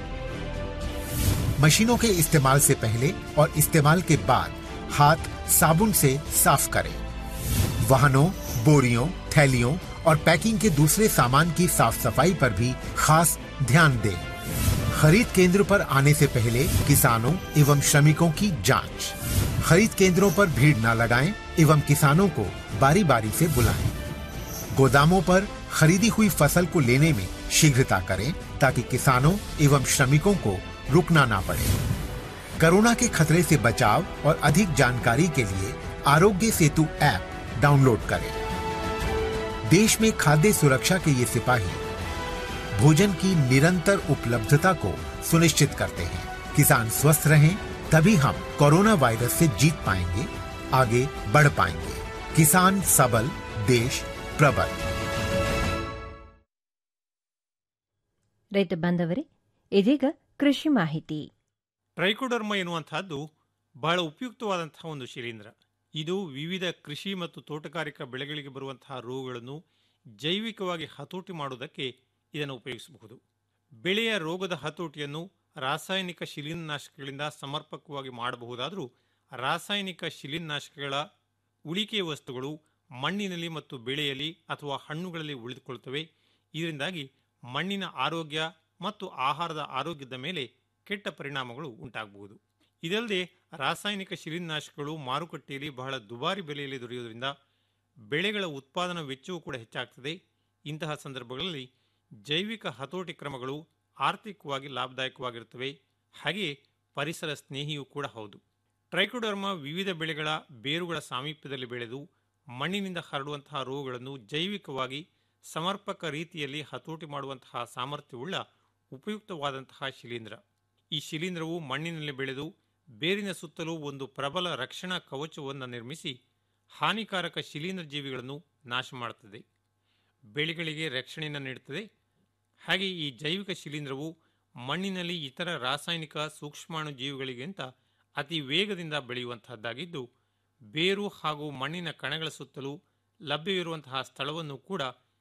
S11: मशीनों के इस्तेमाल से पहले और इस्तेमाल के बाद हाथ साबुन से साफ करें वाहनों बोरियों थैलियों और पैकिंग के दूसरे सामान की साफ सफाई पर भी खास ध्यान दें खरीद केंद्र पर आने से पहले किसानों एवं श्रमिकों की जांच खरीद केंद्रों पर भीड़ न लगाएं एवं किसानों को बारी बारी से बुलाएं गोदामों पर खरीदी हुई फसल को लेने में शीघ्रता करें ताकि किसानों एवं श्रमिकों को रुकना ना पड़े कोरोना के खतरे से बचाव और अधिक जानकारी के लिए आरोग्य सेतु ऐप डाउनलोड करें देश में खाद्य सुरक्षा के ये सिपाही भोजन की निरंतर उपलब्धता को सुनिश्चित करते हैं किसान स्वस्थ रहें तभी हम कोरोना वायरस से जीत पाएंगे आगे बढ़ पाएंगे किसान सबल देश प्रबल
S2: ರೈತ ಬಾಂಧವರೇ ಇದೀಗ ಕೃಷಿ ಮಾಹಿತಿ
S9: ಟ್ರೈಕೋಡರ್ಮ ಎನ್ನುವಂತಹದ್ದು ಬಹಳ ಉಪಯುಕ್ತವಾದಂತಹ ಒಂದು ಶಿಲೀಂಧ್ರ ಇದು ವಿವಿಧ ಕೃಷಿ ಮತ್ತು ತೋಟಗಾರಿಕಾ ಬೆಳೆಗಳಿಗೆ ಬರುವಂತಹ ರೋಗಗಳನ್ನು ಜೈವಿಕವಾಗಿ ಹತೋಟಿ ಮಾಡುವುದಕ್ಕೆ ಇದನ್ನು ಉಪಯೋಗಿಸಬಹುದು ಬೆಳೆಯ ರೋಗದ ಹತೋಟಿಯನ್ನು ರಾಸಾಯನಿಕ ಶಿಲೀಂಧ್ರನಾಶಕಗಳಿಂದ ಸಮರ್ಪಕವಾಗಿ ಮಾಡಬಹುದಾದರೂ ರಾಸಾಯನಿಕ ಶಿಲೀಂಧ್ರನಾಶಕಗಳ ಉಳಿಕೆ ವಸ್ತುಗಳು ಮಣ್ಣಿನಲ್ಲಿ ಮತ್ತು ಬೆಳೆಯಲ್ಲಿ ಅಥವಾ ಹಣ್ಣುಗಳಲ್ಲಿ ಉಳಿದುಕೊಳ್ಳುತ್ತವೆ ಇದರಿಂದಾಗಿ ಮಣ್ಣಿನ ಆರೋಗ್ಯ ಮತ್ತು ಆಹಾರದ ಆರೋಗ್ಯದ ಮೇಲೆ ಕೆಟ್ಟ ಪರಿಣಾಮಗಳು ಉಂಟಾಗಬಹುದು ಇದಲ್ಲದೆ ರಾಸಾಯನಿಕ ಶಿಲೀಂಧ್ರನಾಶಕಗಳು ಮಾರುಕಟ್ಟೆಯಲ್ಲಿ ಬಹಳ ದುಬಾರಿ ಬೆಲೆಯಲ್ಲಿ ದೊರೆಯುವುದರಿಂದ ಬೆಳೆಗಳ ಉತ್ಪಾದನಾ ವೆಚ್ಚವೂ ಕೂಡ ಹೆಚ್ಚಾಗ್ತದೆ ಇಂತಹ ಸಂದರ್ಭಗಳಲ್ಲಿ ಜೈವಿಕ ಹತೋಟಿ ಕ್ರಮಗಳು ಆರ್ಥಿಕವಾಗಿ ಲಾಭದಾಯಕವಾಗಿರುತ್ತವೆ ಹಾಗೆಯೇ ಪರಿಸರ ಸ್ನೇಹಿಯೂ ಕೂಡ ಹೌದು ಟ್ರೈಕೋಡರ್ಮ ವಿವಿಧ ಬೆಳೆಗಳ ಬೇರುಗಳ ಸಾಮೀಪ್ಯದಲ್ಲಿ ಬೆಳೆದು ಮಣ್ಣಿನಿಂದ ಹರಡುವಂತಹ ರೋಗಗಳನ್ನು ಜೈವಿಕವಾಗಿ ಸಮರ್ಪಕ ರೀತಿಯಲ್ಲಿ ಹತೋಟಿ ಮಾಡುವಂತಹ ಸಾಮರ್ಥ್ಯವುಳ್ಳ ಉಪಯುಕ್ತವಾದಂತಹ ಶಿಲೀಂಧ್ರ ಈ ಶಿಲೀಂಧ್ರವು ಮಣ್ಣಿನಲ್ಲಿ ಬೆಳೆದು ಬೇರಿನ ಸುತ್ತಲೂ ಒಂದು ಪ್ರಬಲ ರಕ್ಷಣಾ ಕವಚವನ್ನು ನಿರ್ಮಿಸಿ ಹಾನಿಕಾರಕ ಶಿಲೀಂಧ್ರ ಜೀವಿಗಳನ್ನು ನಾಶ ಮಾಡುತ್ತದೆ ಬೆಳೆಗಳಿಗೆ ರಕ್ಷಣೆಯನ್ನು ನೀಡುತ್ತದೆ ಹಾಗೆ ಈ ಜೈವಿಕ ಶಿಲೀಂಧ್ರವು ಮಣ್ಣಿನಲ್ಲಿ ಇತರ ರಾಸಾಯನಿಕ ಸೂಕ್ಷ್ಮಾಣು ಜೀವಿಗಳಿಗಿಂತ ಅತಿ ವೇಗದಿಂದ ಬೆಳೆಯುವಂತಹದ್ದಾಗಿದ್ದು ಬೇರು ಹಾಗೂ ಮಣ್ಣಿನ ಕಣಗಳ ಸುತ್ತಲೂ ಲಭ್ಯವಿರುವಂತಹ ಸ್ಥಳವನ್ನು ಕೂಡ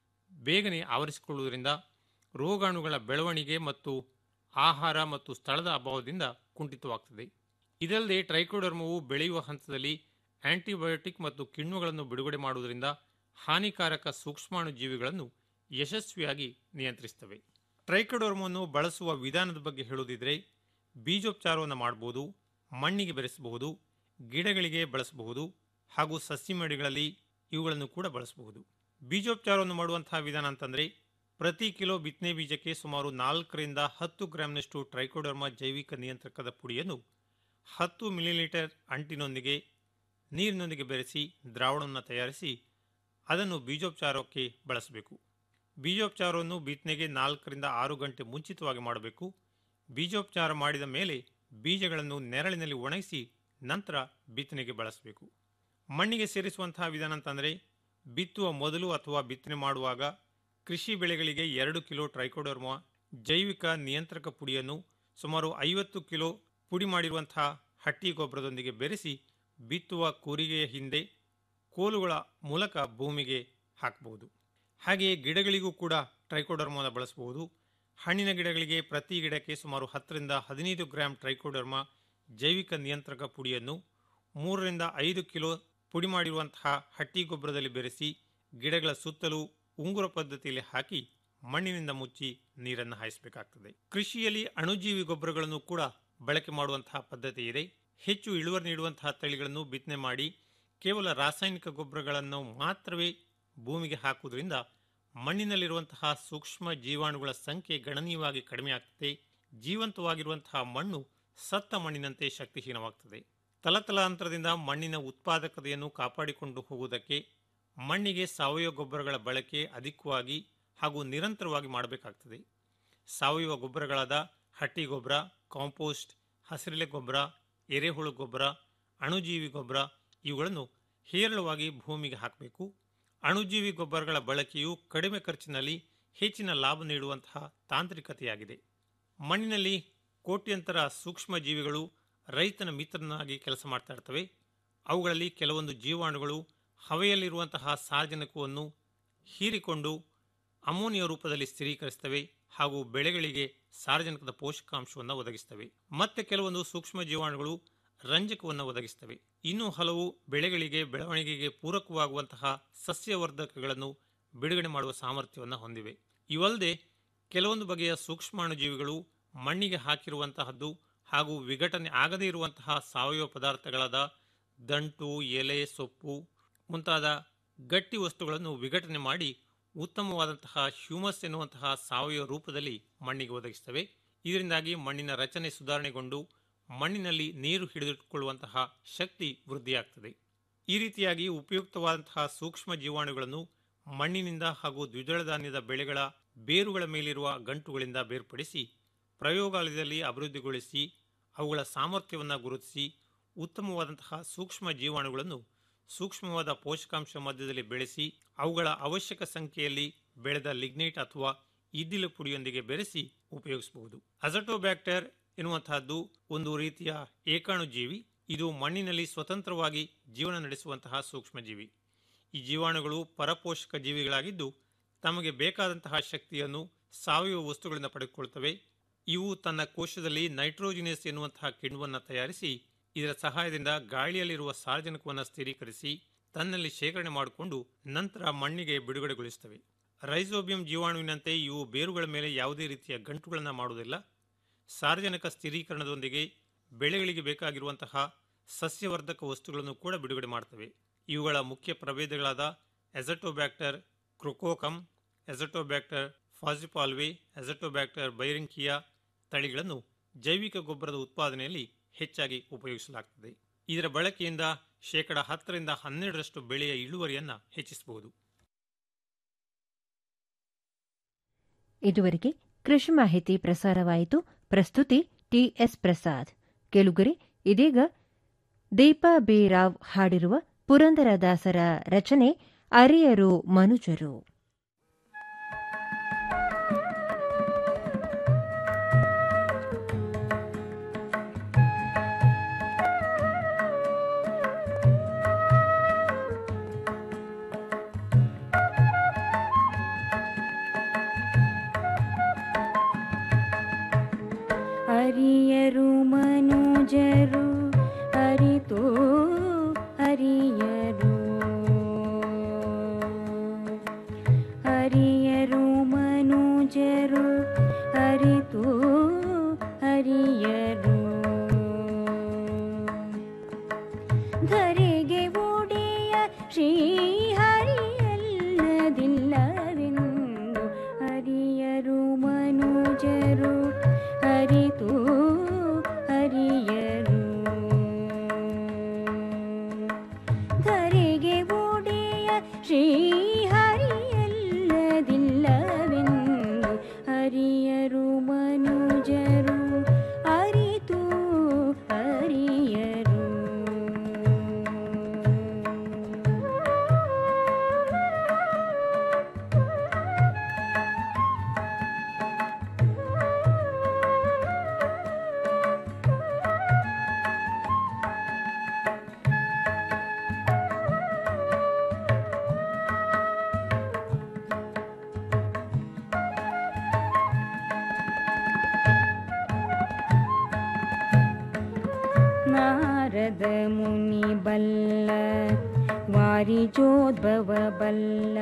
S9: ಬೇಗನೆ ಆವರಿಸಿಕೊಳ್ಳುವುದರಿಂದ ರೋಗಾಣುಗಳ ಬೆಳವಣಿಗೆ ಮತ್ತು ಆಹಾರ ಮತ್ತು ಸ್ಥಳದ ಅಭಾವದಿಂದ ಕುಂಠಿತವಾಗ್ತದೆ ಇದಲ್ಲದೆ ಟ್ರೈಕೋಡರ್ಮವು ಬೆಳೆಯುವ ಹಂತದಲ್ಲಿ ಆಂಟಿಬಯೋಟಿಕ್ ಮತ್ತು ಕಿಣ್ವಗಳನ್ನು ಬಿಡುಗಡೆ ಮಾಡುವುದರಿಂದ ಹಾನಿಕಾರಕ ಸೂಕ್ಷ್ಮಾಣು ಜೀವಿಗಳನ್ನು ಯಶಸ್ವಿಯಾಗಿ ನಿಯಂತ್ರಿಸುತ್ತವೆ ಟ್ರೈಕೋಡರ್ಮವನ್ನು ಬಳಸುವ ವಿಧಾನದ ಬಗ್ಗೆ ಹೇಳುವುದಿದ್ರೆ ಬೀಜೋಪಚಾರವನ್ನು ಮಾಡಬಹುದು ಮಣ್ಣಿಗೆ ಬೆರೆಸಬಹುದು ಗಿಡಗಳಿಗೆ ಬಳಸಬಹುದು ಹಾಗೂ ಸಸಿಮಡಿಗಳಲ್ಲಿ ಇವುಗಳನ್ನು ಕೂಡ ಬಳಸಬಹುದು ಬೀಜೋಪಚಾರವನ್ನು ಮಾಡುವಂತಹ ವಿಧಾನ ಅಂತಂದರೆ ಪ್ರತಿ ಕಿಲೋ ಬಿತ್ತನೆ ಬೀಜಕ್ಕೆ ಸುಮಾರು ನಾಲ್ಕರಿಂದ ಹತ್ತು ಗ್ರಾಂನಷ್ಟು ಟ್ರೈಕೋಡರ್ಮಾ ಜೈವಿಕ ನಿಯಂತ್ರಕದ ಪುಡಿಯನ್ನು ಹತ್ತು ಮಿಲಿಲೀಟರ್ ಅಂಟಿನೊಂದಿಗೆ ನೀರಿನೊಂದಿಗೆ ಬೆರೆಸಿ ದ್ರಾವಣವನ್ನು ತಯಾರಿಸಿ ಅದನ್ನು ಬೀಜೋಪಚಾರಕ್ಕೆ ಬಳಸಬೇಕು ಬೀಜೋಪಚಾರವನ್ನು ಬಿತ್ತನೆಗೆ ನಾಲ್ಕರಿಂದ ಆರು ಗಂಟೆ ಮುಂಚಿತವಾಗಿ ಮಾಡಬೇಕು ಬೀಜೋಪಚಾರ ಮಾಡಿದ ಮೇಲೆ ಬೀಜಗಳನ್ನು ನೆರಳಿನಲ್ಲಿ ಒಣಗಿಸಿ ನಂತರ ಬಿತ್ತನೆಗೆ ಬಳಸಬೇಕು ಮಣ್ಣಿಗೆ ಸೇರಿಸುವಂತಹ ವಿಧಾನ ಅಂತಂದರೆ ಬಿತ್ತುವ ಮೊದಲು ಅಥವಾ ಬಿತ್ತನೆ ಮಾಡುವಾಗ ಕೃಷಿ ಬೆಳೆಗಳಿಗೆ ಎರಡು ಕಿಲೋ ಟ್ರೈಕೋಡರ್ಮಾ ಜೈವಿಕ ನಿಯಂತ್ರಕ ಪುಡಿಯನ್ನು ಸುಮಾರು ಐವತ್ತು ಕಿಲೋ ಪುಡಿ ಮಾಡಿರುವಂತಹ ಹಟ್ಟಿ ಗೊಬ್ಬರದೊಂದಿಗೆ ಬೆರೆಸಿ ಬಿತ್ತುವ ಕೂರಿಗೆಯ ಹಿಂದೆ ಕೋಲುಗಳ ಮೂಲಕ ಭೂಮಿಗೆ ಹಾಕಬಹುದು ಹಾಗೆಯೇ ಗಿಡಗಳಿಗೂ ಕೂಡ ಟ್ರೈಕೋಡರ್ಮಾನ ಬಳಸಬಹುದು ಹಣ್ಣಿನ ಗಿಡಗಳಿಗೆ ಪ್ರತಿ ಗಿಡಕ್ಕೆ ಸುಮಾರು ಹತ್ತರಿಂದ ಹದಿನೈದು ಗ್ರಾಂ ಟ್ರೈಕೋಡರ್ಮಾ ಜೈವಿಕ ನಿಯಂತ್ರಕ ಪುಡಿಯನ್ನು ಮೂರರಿಂದ ಐದು ಕಿಲೋ ಪುಡಿ ಮಾಡಿರುವಂತಹ ಹಟ್ಟಿ ಗೊಬ್ಬರದಲ್ಲಿ ಬೆರೆಸಿ ಗಿಡಗಳ ಸುತ್ತಲೂ ಉಂಗುರ ಪದ್ಧತಿಯಲ್ಲಿ ಹಾಕಿ ಮಣ್ಣಿನಿಂದ ಮುಚ್ಚಿ ನೀರನ್ನು ಹಾಯಿಸಬೇಕಾಗ್ತದೆ ಕೃಷಿಯಲ್ಲಿ ಅಣುಜೀವಿ ಗೊಬ್ಬರಗಳನ್ನು ಕೂಡ ಬಳಕೆ ಮಾಡುವಂತಹ ಪದ್ಧತಿ ಇದೆ ಹೆಚ್ಚು ಇಳುವರಿ ನೀಡುವಂತಹ ತಳಿಗಳನ್ನು ಬಿತ್ತನೆ ಮಾಡಿ ಕೇವಲ ರಾಸಾಯನಿಕ ಗೊಬ್ಬರಗಳನ್ನು ಮಾತ್ರವೇ ಭೂಮಿಗೆ ಹಾಕುವುದರಿಂದ ಮಣ್ಣಿನಲ್ಲಿರುವಂತಹ ಸೂಕ್ಷ್ಮ ಜೀವಾಣುಗಳ ಸಂಖ್ಯೆ ಗಣನೀಯವಾಗಿ ಕಡಿಮೆಯಾಗ್ತದೆ ಜೀವಂತವಾಗಿರುವಂತಹ ಮಣ್ಣು ಸತ್ತ ಮಣ್ಣಿನಂತೆ ಶಕ್ತಿಹೀನವಾಗ್ತದೆ ತಲತಲಾಂತರದಿಂದ ಮಣ್ಣಿನ ಉತ್ಪಾದಕತೆಯನ್ನು ಕಾಪಾಡಿಕೊಂಡು ಹೋಗುವುದಕ್ಕೆ ಮಣ್ಣಿಗೆ ಸಾವಯವ ಗೊಬ್ಬರಗಳ ಬಳಕೆ ಅಧಿಕವಾಗಿ ಹಾಗೂ ನಿರಂತರವಾಗಿ ಮಾಡಬೇಕಾಗ್ತದೆ ಸಾವಯವ ಗೊಬ್ಬರಗಳಾದ ಹಟ್ಟಿ ಗೊಬ್ಬರ ಕಾಂಪೋಸ್ಟ್ ಹಸಿರೆಲೆ ಗೊಬ್ಬರ ಎರೆಹುಳು ಗೊಬ್ಬರ ಅಣುಜೀವಿ ಗೊಬ್ಬರ ಇವುಗಳನ್ನು ಹೇರಳವಾಗಿ ಭೂಮಿಗೆ ಹಾಕಬೇಕು ಅಣುಜೀವಿ ಗೊಬ್ಬರಗಳ ಬಳಕೆಯು ಕಡಿಮೆ ಖರ್ಚಿನಲ್ಲಿ ಹೆಚ್ಚಿನ ಲಾಭ ನೀಡುವಂತಹ ತಾಂತ್ರಿಕತೆಯಾಗಿದೆ ಮಣ್ಣಿನಲ್ಲಿ ಕೋಟ್ಯಂತರ ಸೂಕ್ಷ್ಮ ಜೀವಿಗಳು ರೈತನ ಮಿತ್ರನಾಗಿ ಕೆಲಸ ಮಾಡ್ತಾ ಇರ್ತವೆ ಅವುಗಳಲ್ಲಿ ಕೆಲವೊಂದು ಜೀವಾಣುಗಳು ಹವೆಯಲ್ಲಿರುವಂತಹ ಸಾರ್ವಜನಿಕವನ್ನು ಹೀರಿಕೊಂಡು ಅಮೋನಿಯ ರೂಪದಲ್ಲಿ ಸ್ಥಿರೀಕರಿಸ್ತವೆ ಹಾಗೂ ಬೆಳೆಗಳಿಗೆ ಸಾರ್ವಜನಿಕದ ಪೋಷಕಾಂಶವನ್ನು ಒದಗಿಸ್ತವೆ ಮತ್ತೆ ಕೆಲವೊಂದು ಸೂಕ್ಷ್ಮ ಜೀವಾಣುಗಳು ರಂಜಕವನ್ನು ಒದಗಿಸ್ತವೆ ಇನ್ನು ಹಲವು ಬೆಳೆಗಳಿಗೆ ಬೆಳವಣಿಗೆಗೆ ಪೂರಕವಾಗುವಂತಹ ಸಸ್ಯವರ್ಧಕಗಳನ್ನು ಬಿಡುಗಡೆ ಮಾಡುವ ಸಾಮರ್ಥ್ಯವನ್ನು ಹೊಂದಿವೆ ಇವಲ್ಲದೆ ಕೆಲವೊಂದು ಬಗೆಯ ಸೂಕ್ಷ್ಮಾಣುಜೀವಿಗಳು ಮಣ್ಣಿಗೆ ಹಾಕಿರುವಂತಹದ್ದು ಹಾಗೂ ವಿಘಟನೆ ಆಗದೇ ಇರುವಂತಹ ಸಾವಯವ ಪದಾರ್ಥಗಳಾದ ದಂಟು ಎಲೆ ಸೊಪ್ಪು ಮುಂತಾದ ಗಟ್ಟಿ ವಸ್ತುಗಳನ್ನು ವಿಘಟನೆ ಮಾಡಿ ಉತ್ತಮವಾದಂತಹ ಹ್ಯೂಮಸ್ ಎನ್ನುವಂತಹ ಸಾವಯವ ರೂಪದಲ್ಲಿ ಮಣ್ಣಿಗೆ ಒದಗಿಸ್ತವೆ ಇದರಿಂದಾಗಿ ಮಣ್ಣಿನ ರಚನೆ ಸುಧಾರಣೆಗೊಂಡು ಮಣ್ಣಿನಲ್ಲಿ ನೀರು ಹಿಡಿದಿಟ್ಟುಕೊಳ್ಳುವಂತಹ ಶಕ್ತಿ ವೃದ್ಧಿಯಾಗ್ತದೆ ಈ ರೀತಿಯಾಗಿ ಉಪಯುಕ್ತವಾದಂತಹ ಸೂಕ್ಷ್ಮ ಜೀವಾಣುಗಳನ್ನು ಮಣ್ಣಿನಿಂದ ಹಾಗೂ ದ್ವಿದಳ ಧಾನ್ಯದ ಬೆಳೆಗಳ ಬೇರುಗಳ ಮೇಲಿರುವ ಗಂಟುಗಳಿಂದ ಬೇರ್ಪಡಿಸಿ ಪ್ರಯೋಗಾಲಯದಲ್ಲಿ ಅಭಿವೃದ್ಧಿಗೊಳಿಸಿ ಅವುಗಳ ಸಾಮರ್ಥ್ಯವನ್ನು ಗುರುತಿಸಿ ಉತ್ತಮವಾದಂತಹ ಸೂಕ್ಷ್ಮ ಜೀವಾಣುಗಳನ್ನು ಸೂಕ್ಷ್ಮವಾದ ಪೋಷಕಾಂಶ ಮಧ್ಯದಲ್ಲಿ ಬೆಳೆಸಿ ಅವುಗಳ ಅವಶ್ಯಕ ಸಂಖ್ಯೆಯಲ್ಲಿ ಬೆಳೆದ ಲಿಗ್ನೈಟ್ ಅಥವಾ ಇದ್ದಿಲು ಪುಡಿಯೊಂದಿಗೆ ಬೆರೆಸಿ ಉಪಯೋಗಿಸಬಹುದು ಅಜಟೋಬ್ಯಾಕ್ಟರ್ ಎನ್ನುವಂತಹದ್ದು ಒಂದು ರೀತಿಯ ಏಕಾಣುಜೀವಿ ಇದು ಮಣ್ಣಿನಲ್ಲಿ ಸ್ವತಂತ್ರವಾಗಿ ಜೀವನ ನಡೆಸುವಂತಹ ಸೂಕ್ಷ್ಮಜೀವಿ ಈ ಜೀವಾಣುಗಳು ಪರಪೋಷಕ ಜೀವಿಗಳಾಗಿದ್ದು ತಮಗೆ ಬೇಕಾದಂತಹ ಶಕ್ತಿಯನ್ನು ಸಾವಯವ ವಸ್ತುಗಳಿಂದ ಪಡೆದುಕೊಳ್ತವೆ ಇವು ತನ್ನ ಕೋಶದಲ್ಲಿ ನೈಟ್ರೋಜಿನಿಯಸ್ ಎನ್ನುವಂತಹ ಕಿಣ್ವವನ್ನು ತಯಾರಿಸಿ ಇದರ ಸಹಾಯದಿಂದ ಗಾಳಿಯಲ್ಲಿರುವ ಸಾರ್ವಜನಿಕವನ್ನು ಸ್ಥಿರೀಕರಿಸಿ ತನ್ನಲ್ಲಿ ಶೇಖರಣೆ ಮಾಡಿಕೊಂಡು ನಂತರ ಮಣ್ಣಿಗೆ ಬಿಡುಗಡೆಗೊಳಿಸುತ್ತವೆ ರೈಸೋಬಿಯಂ ಜೀವಾಣುವಿನಂತೆ ಇವು ಬೇರುಗಳ ಮೇಲೆ ಯಾವುದೇ ರೀತಿಯ ಗಂಟುಗಳನ್ನು ಮಾಡುವುದಿಲ್ಲ ಸಾರ್ವಜನಿಕ ಸ್ಥಿರೀಕರಣದೊಂದಿಗೆ ಬೆಳೆಗಳಿಗೆ ಬೇಕಾಗಿರುವಂತಹ ಸಸ್ಯವರ್ಧಕ ವಸ್ತುಗಳನ್ನು ಕೂಡ ಬಿಡುಗಡೆ ಮಾಡ್ತವೆ ಇವುಗಳ ಮುಖ್ಯ ಪ್ರಭೇದಗಳಾದ ಎಸಟೋಬ್ಯಾಕ್ಟರ್ ಕ್ರೊಕೋಕಮ್ ಎಸಟೋಬ್ಯಾಕ್ಟರ್ ಫಾಸಿಪಾಲ್ವೆ ಎಸಟೋಬ್ಯಾಕ್ಟರ್ ಬೈರಿಂಕಿಯಾ ತಳಿಗಳನ್ನು ಜೈವಿಕ ಗೊಬ್ಬರದ ಉತ್ಪಾದನೆಯಲ್ಲಿ ಹೆಚ್ಚಾಗಿ ಉಪಯೋಗಿಸಲಾಗುತ್ತದೆ ಇದರ ಬಳಕೆಯಿಂದ ಶೇಕಡ ಹತ್ತರಿಂದ ಹನ್ನೆರಡರಷ್ಟು ಬೆಳೆಯ ಇಳುವರಿಯನ್ನು ಹೆಚ್ಚಿಸಬಹುದು
S2: ಇದುವರೆಗೆ ಕೃಷಿ ಮಾಹಿತಿ ಪ್ರಸಾರವಾಯಿತು ಪ್ರಸ್ತುತಿ ಟಿಎಸ್ ಪ್ರಸಾದ್ ಕೆಳುಗರೆ ಇದೀಗ ದೀಪಾ ಬಿ ರಾವ್ ಹಾಡಿರುವ ಪುರಂದರದಾಸರ ರಚನೆ ಅರಿಯರು ಮನುಜರು
S13: ಅರಿಯರು ಮನುಜರು ಅರಿತು ಅರಿಯರು ಅರಿಯರು ಮನುಜರು ಅರಿತು ಅರಿಯರು ಧರೆಗೆ ಒಡೆಯ ಶ್ರೀಹರಿಯಲ್ಲದಿಲ್ಲವೆಂದು ಅರಿಯರು ಮನುಜರು ಅರಿತು ಅರಿಯರು ಧರೆಗೆ ಒಡೆಯ ಶ್ರೀಹರಿಯಲ್ಲದಿಲ್ಲವೆಂದು ಅರಿಯರು ಮನುಜರು ಅರಿತು ಅರಿಯರು ನಾರದ ಮುನಿ ಬಲ್ಲ ವಾರಿಜೋದ್ಭವ ಬಲ್ಲ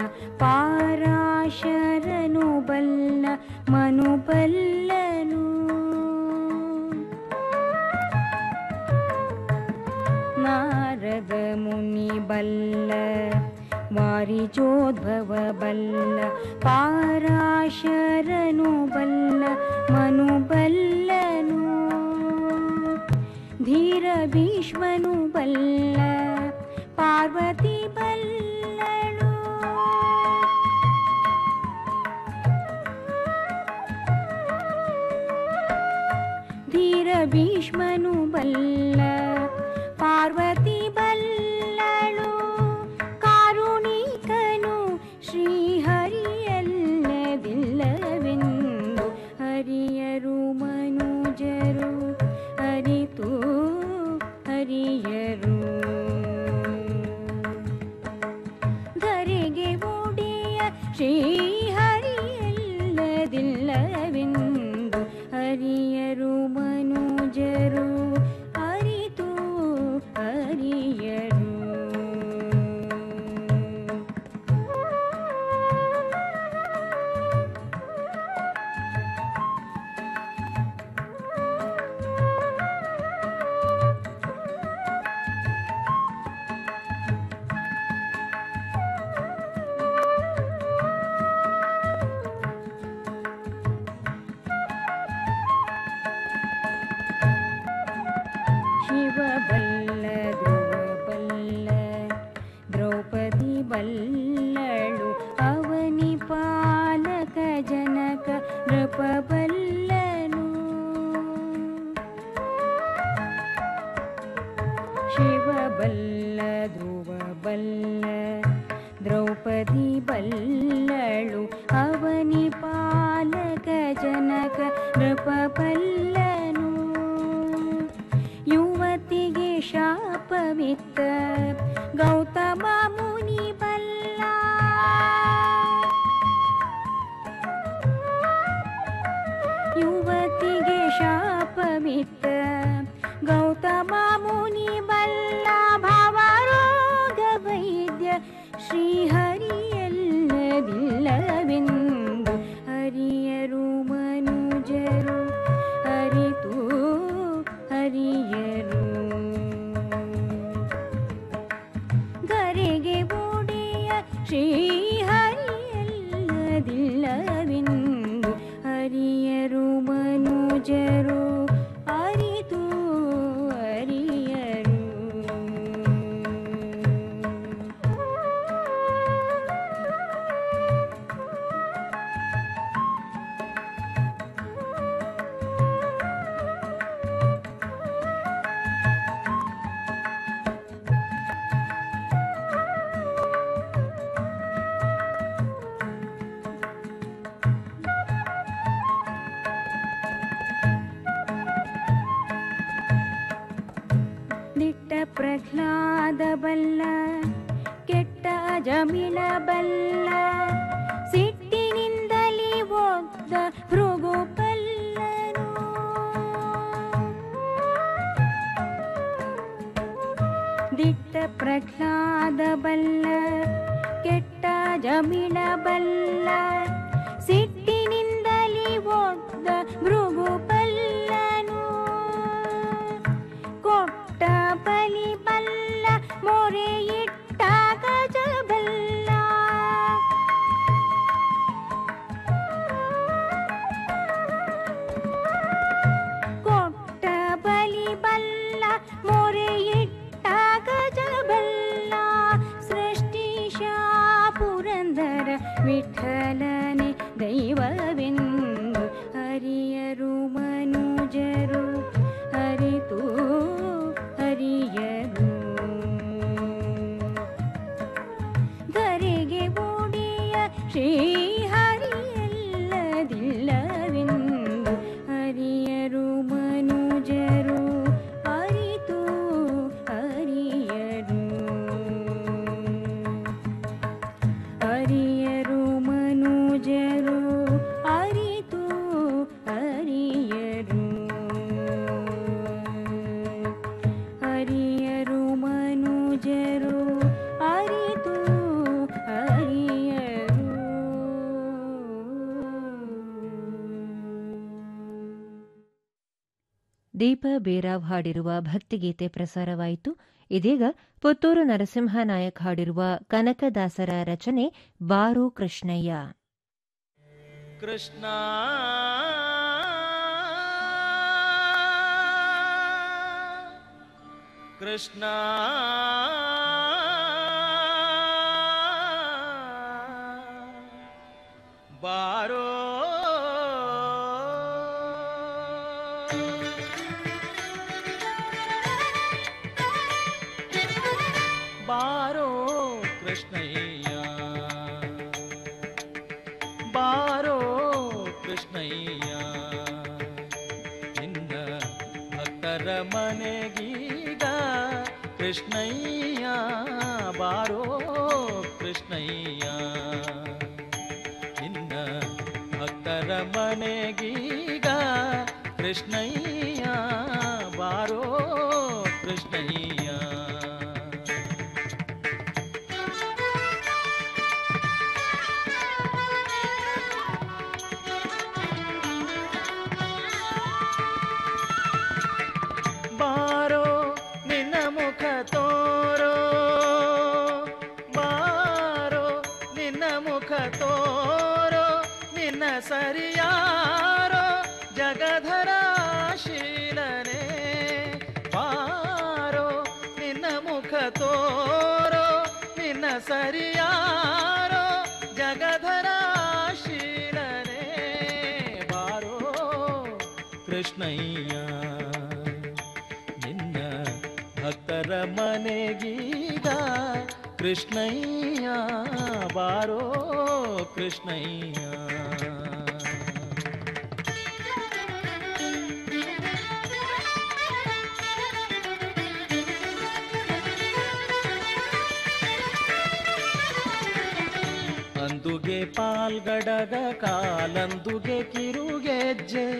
S13: ಪಾರಾಶರನು ಬಲ್ಲ ಮನು ಬಲ್ಲನು ನಾರದ ಮುನಿ ಬಲ್ಲ ವಾರಿಜೋದ್ಭವ ಬಲ್ಲ ಪಾರಾಶರನು ಬಲ್ಲ ಮನು ಬಲ್ಲನು ಧೀರ ಭೀಷ್ಮನು ಬಲ್ಲ ಪಾರ್ವತಿ ಬಲ್ಲಳು ಧೀರ ಭೀಷ್ಮನು ಬಲ್ಲ ಪಾರ್ವತಿ ಬಲ್ಲಳು ಕಾರುಣಿಕನು ಶ್ರೀಹರಿಯಲ್ಲದಿಲ್ಲವೆಂದು ಹರಿಯರು ಮನುಜರು ಅರಿತು ಹರಿಯರು ಧರೆಗೆ ಒಡೆಯ ಶ್ರೀಹರಿಯಲ್ಲದಿಲ್ಲವೆಂದು ಹರಿಯರು ಮನುಜರು ಅರಿತು ಹರಿಯರು ಶಿವ ಬಲ್ಲ ಧ್ರುವ ಬಲ್ಲ ದ್ರೌಪದಿ ಬಲ್ಲಳು ಅವನಿ ಪಾಲಕ ಜನಕ ನೃಪ ಬಲ್ಲನು ನೃಪಬಲ್ಲನು ಯುವತಿಗೆ ಶಾಪವಿತ್ತ ಗೌತಮ ಮುನಿ ಬಲ್ಲ ಯುವತಿಗೆ ಶಾಪವಿತ್ತ ಗೌತಮ ಮುನಿ ಬಲ್ಲ ಭಾವರೋಗ ವೈದ್ಯ ಶ್ರೀಹರಿಯಲ್ಲವಿಲ್ಲವೆಂದು ಹರಿಯರು ಮನುಜರು ಅರಿತು ಹರಿಯರು ಗರೆಗೆ ಬೂಡಿಯ ಶ್ರೀಹರಿಯಲ್ಲದಿಲ್ಲವೆಂದು ಹರಿಯರು ಮನುಜರು ಅರಿತು ಹರಿಯರು ದಿಟ್ಟ ಪ್ರಹ್ಲಾದ ಬಲ್ಲ ಕೆಟ್ಟ ಜಮಿಳ ಬಲ್ಲ ಸಿಟ್ಟಿನಿಂದಲಿ ಒದ್ದ ಭೃಗು ಬಲ್ಲನು ದಿಟ್ಟ ಪ್ರಹ್ಲಾದ ಬಲ್ಲ ಕೆಟ್ಟ ಜಮಿಳ ಬಲ್ಲ ಸಿಟ್ಟಿನಿಂದಲಿ ಒದ್ದ ಭೃಗು ಬಲ್ಲನು ಕೊಟ್ಟ ಬಲಿ ಬಲ್ಲ ಮೊರೆ ಇಟ್ಟ ಗಜ ಬಲ್ಲ ಕೊಟ್ಟ ಬಲಿ ಬಲ್ಲ ಮೊರೆ ಇಟ್ಟ ಗಜ ಬಲ್ಲ ಸೃಷ್ಟಿಶ ಪುರಂದರ ವಿಠಲನೆ ದೈವವೆಂದು ಹರಿಯರು ಮನುಜರು ಹರಿತು ಹರಿಯರು ಧರೆಗೆ ಬೂಡಿಯ ಶ್ರೀಹರಿಯಲ್ಲದಿಲ್ಲವೆಂದು ಹರಿಯರು ಮನುಜರು ಅರಿತು ಹರಿಯರು ಹರಿಯರು ಮನುಜರು ಅರಿತು ಹರಿಯರು ಹರಿಯರು ಮನುಜರು ಅರಿತು ಹರಿಯರು
S2: ದೀಪ ಬೇರಾವ್ ಹಾಡಿರುವ ಭಕ್ತಿಗೀತೆ ಪ್ರಸಾರವಾಯಿತು ಇದೀಗ ಪುತ್ತೂರು ನರಸಿಂಹ ನಾಯಕ್ ಹಾಡಿರುವ ಕನಕದಾಸರ ರಚನೆ ಬಾರು ಕೃಷ್ಣಯ್ಯ
S14: ಕೃಷ್ಣ ಕೃಷ್ಣ ಬಾರೋ ಬಾರೋ ಕೃಷ್ಣಯ್ಯ ಬಾರೋ ಕೃಷ್ಣಯ್ಯ ನಿನ್ನ ಭಕ್ತರ ಮನೆಗೀಗ ಕೃಷ್ಣಯ್ಯ ಬಾರೋ ಕೃಷ್ಣಯ್ಯ ನಿನ್ನ ಭಕ್ತರ ಮನೆಗೀಗ ಕೃಷ್ಣಯ್ಯ ಬಾರೋ ಕೃಷ್ಣಯ್ಯ ಬಾರೋ ನಿನ್ನ ಮುಖ ತೋರೋ ಬಾರೋ ನಿನ್ನ ಮುಖ ತೋರೋ ನಿನ್ನ ಸರಿಯಾರೋ ಜಗಧರ ಶೀಲನೆ ಬಾರೋ ನಿನ್ನ ಮುಖ ತೋರೋ ನಿನ್ನ ಸರಿಯಾರೋ ಜಗಧರ ಶೀಲನೆ ಬಾರೋ ಕೃಷ್ಣಯ್ಯ ನಿನ್ನ ಭಕ್ತರ ಮನೆಗೀಗ ಕೃಷ್ಣಯ್ಯ ಬಾರೋ ಕೃಷ್ಣಯ್ಯ ಅಂದುಗೆ ಪಾಲ್ಗಡಗ ಕಾಲಂದುಗೆ ಕಿರುಗೆಜ್ಜೆ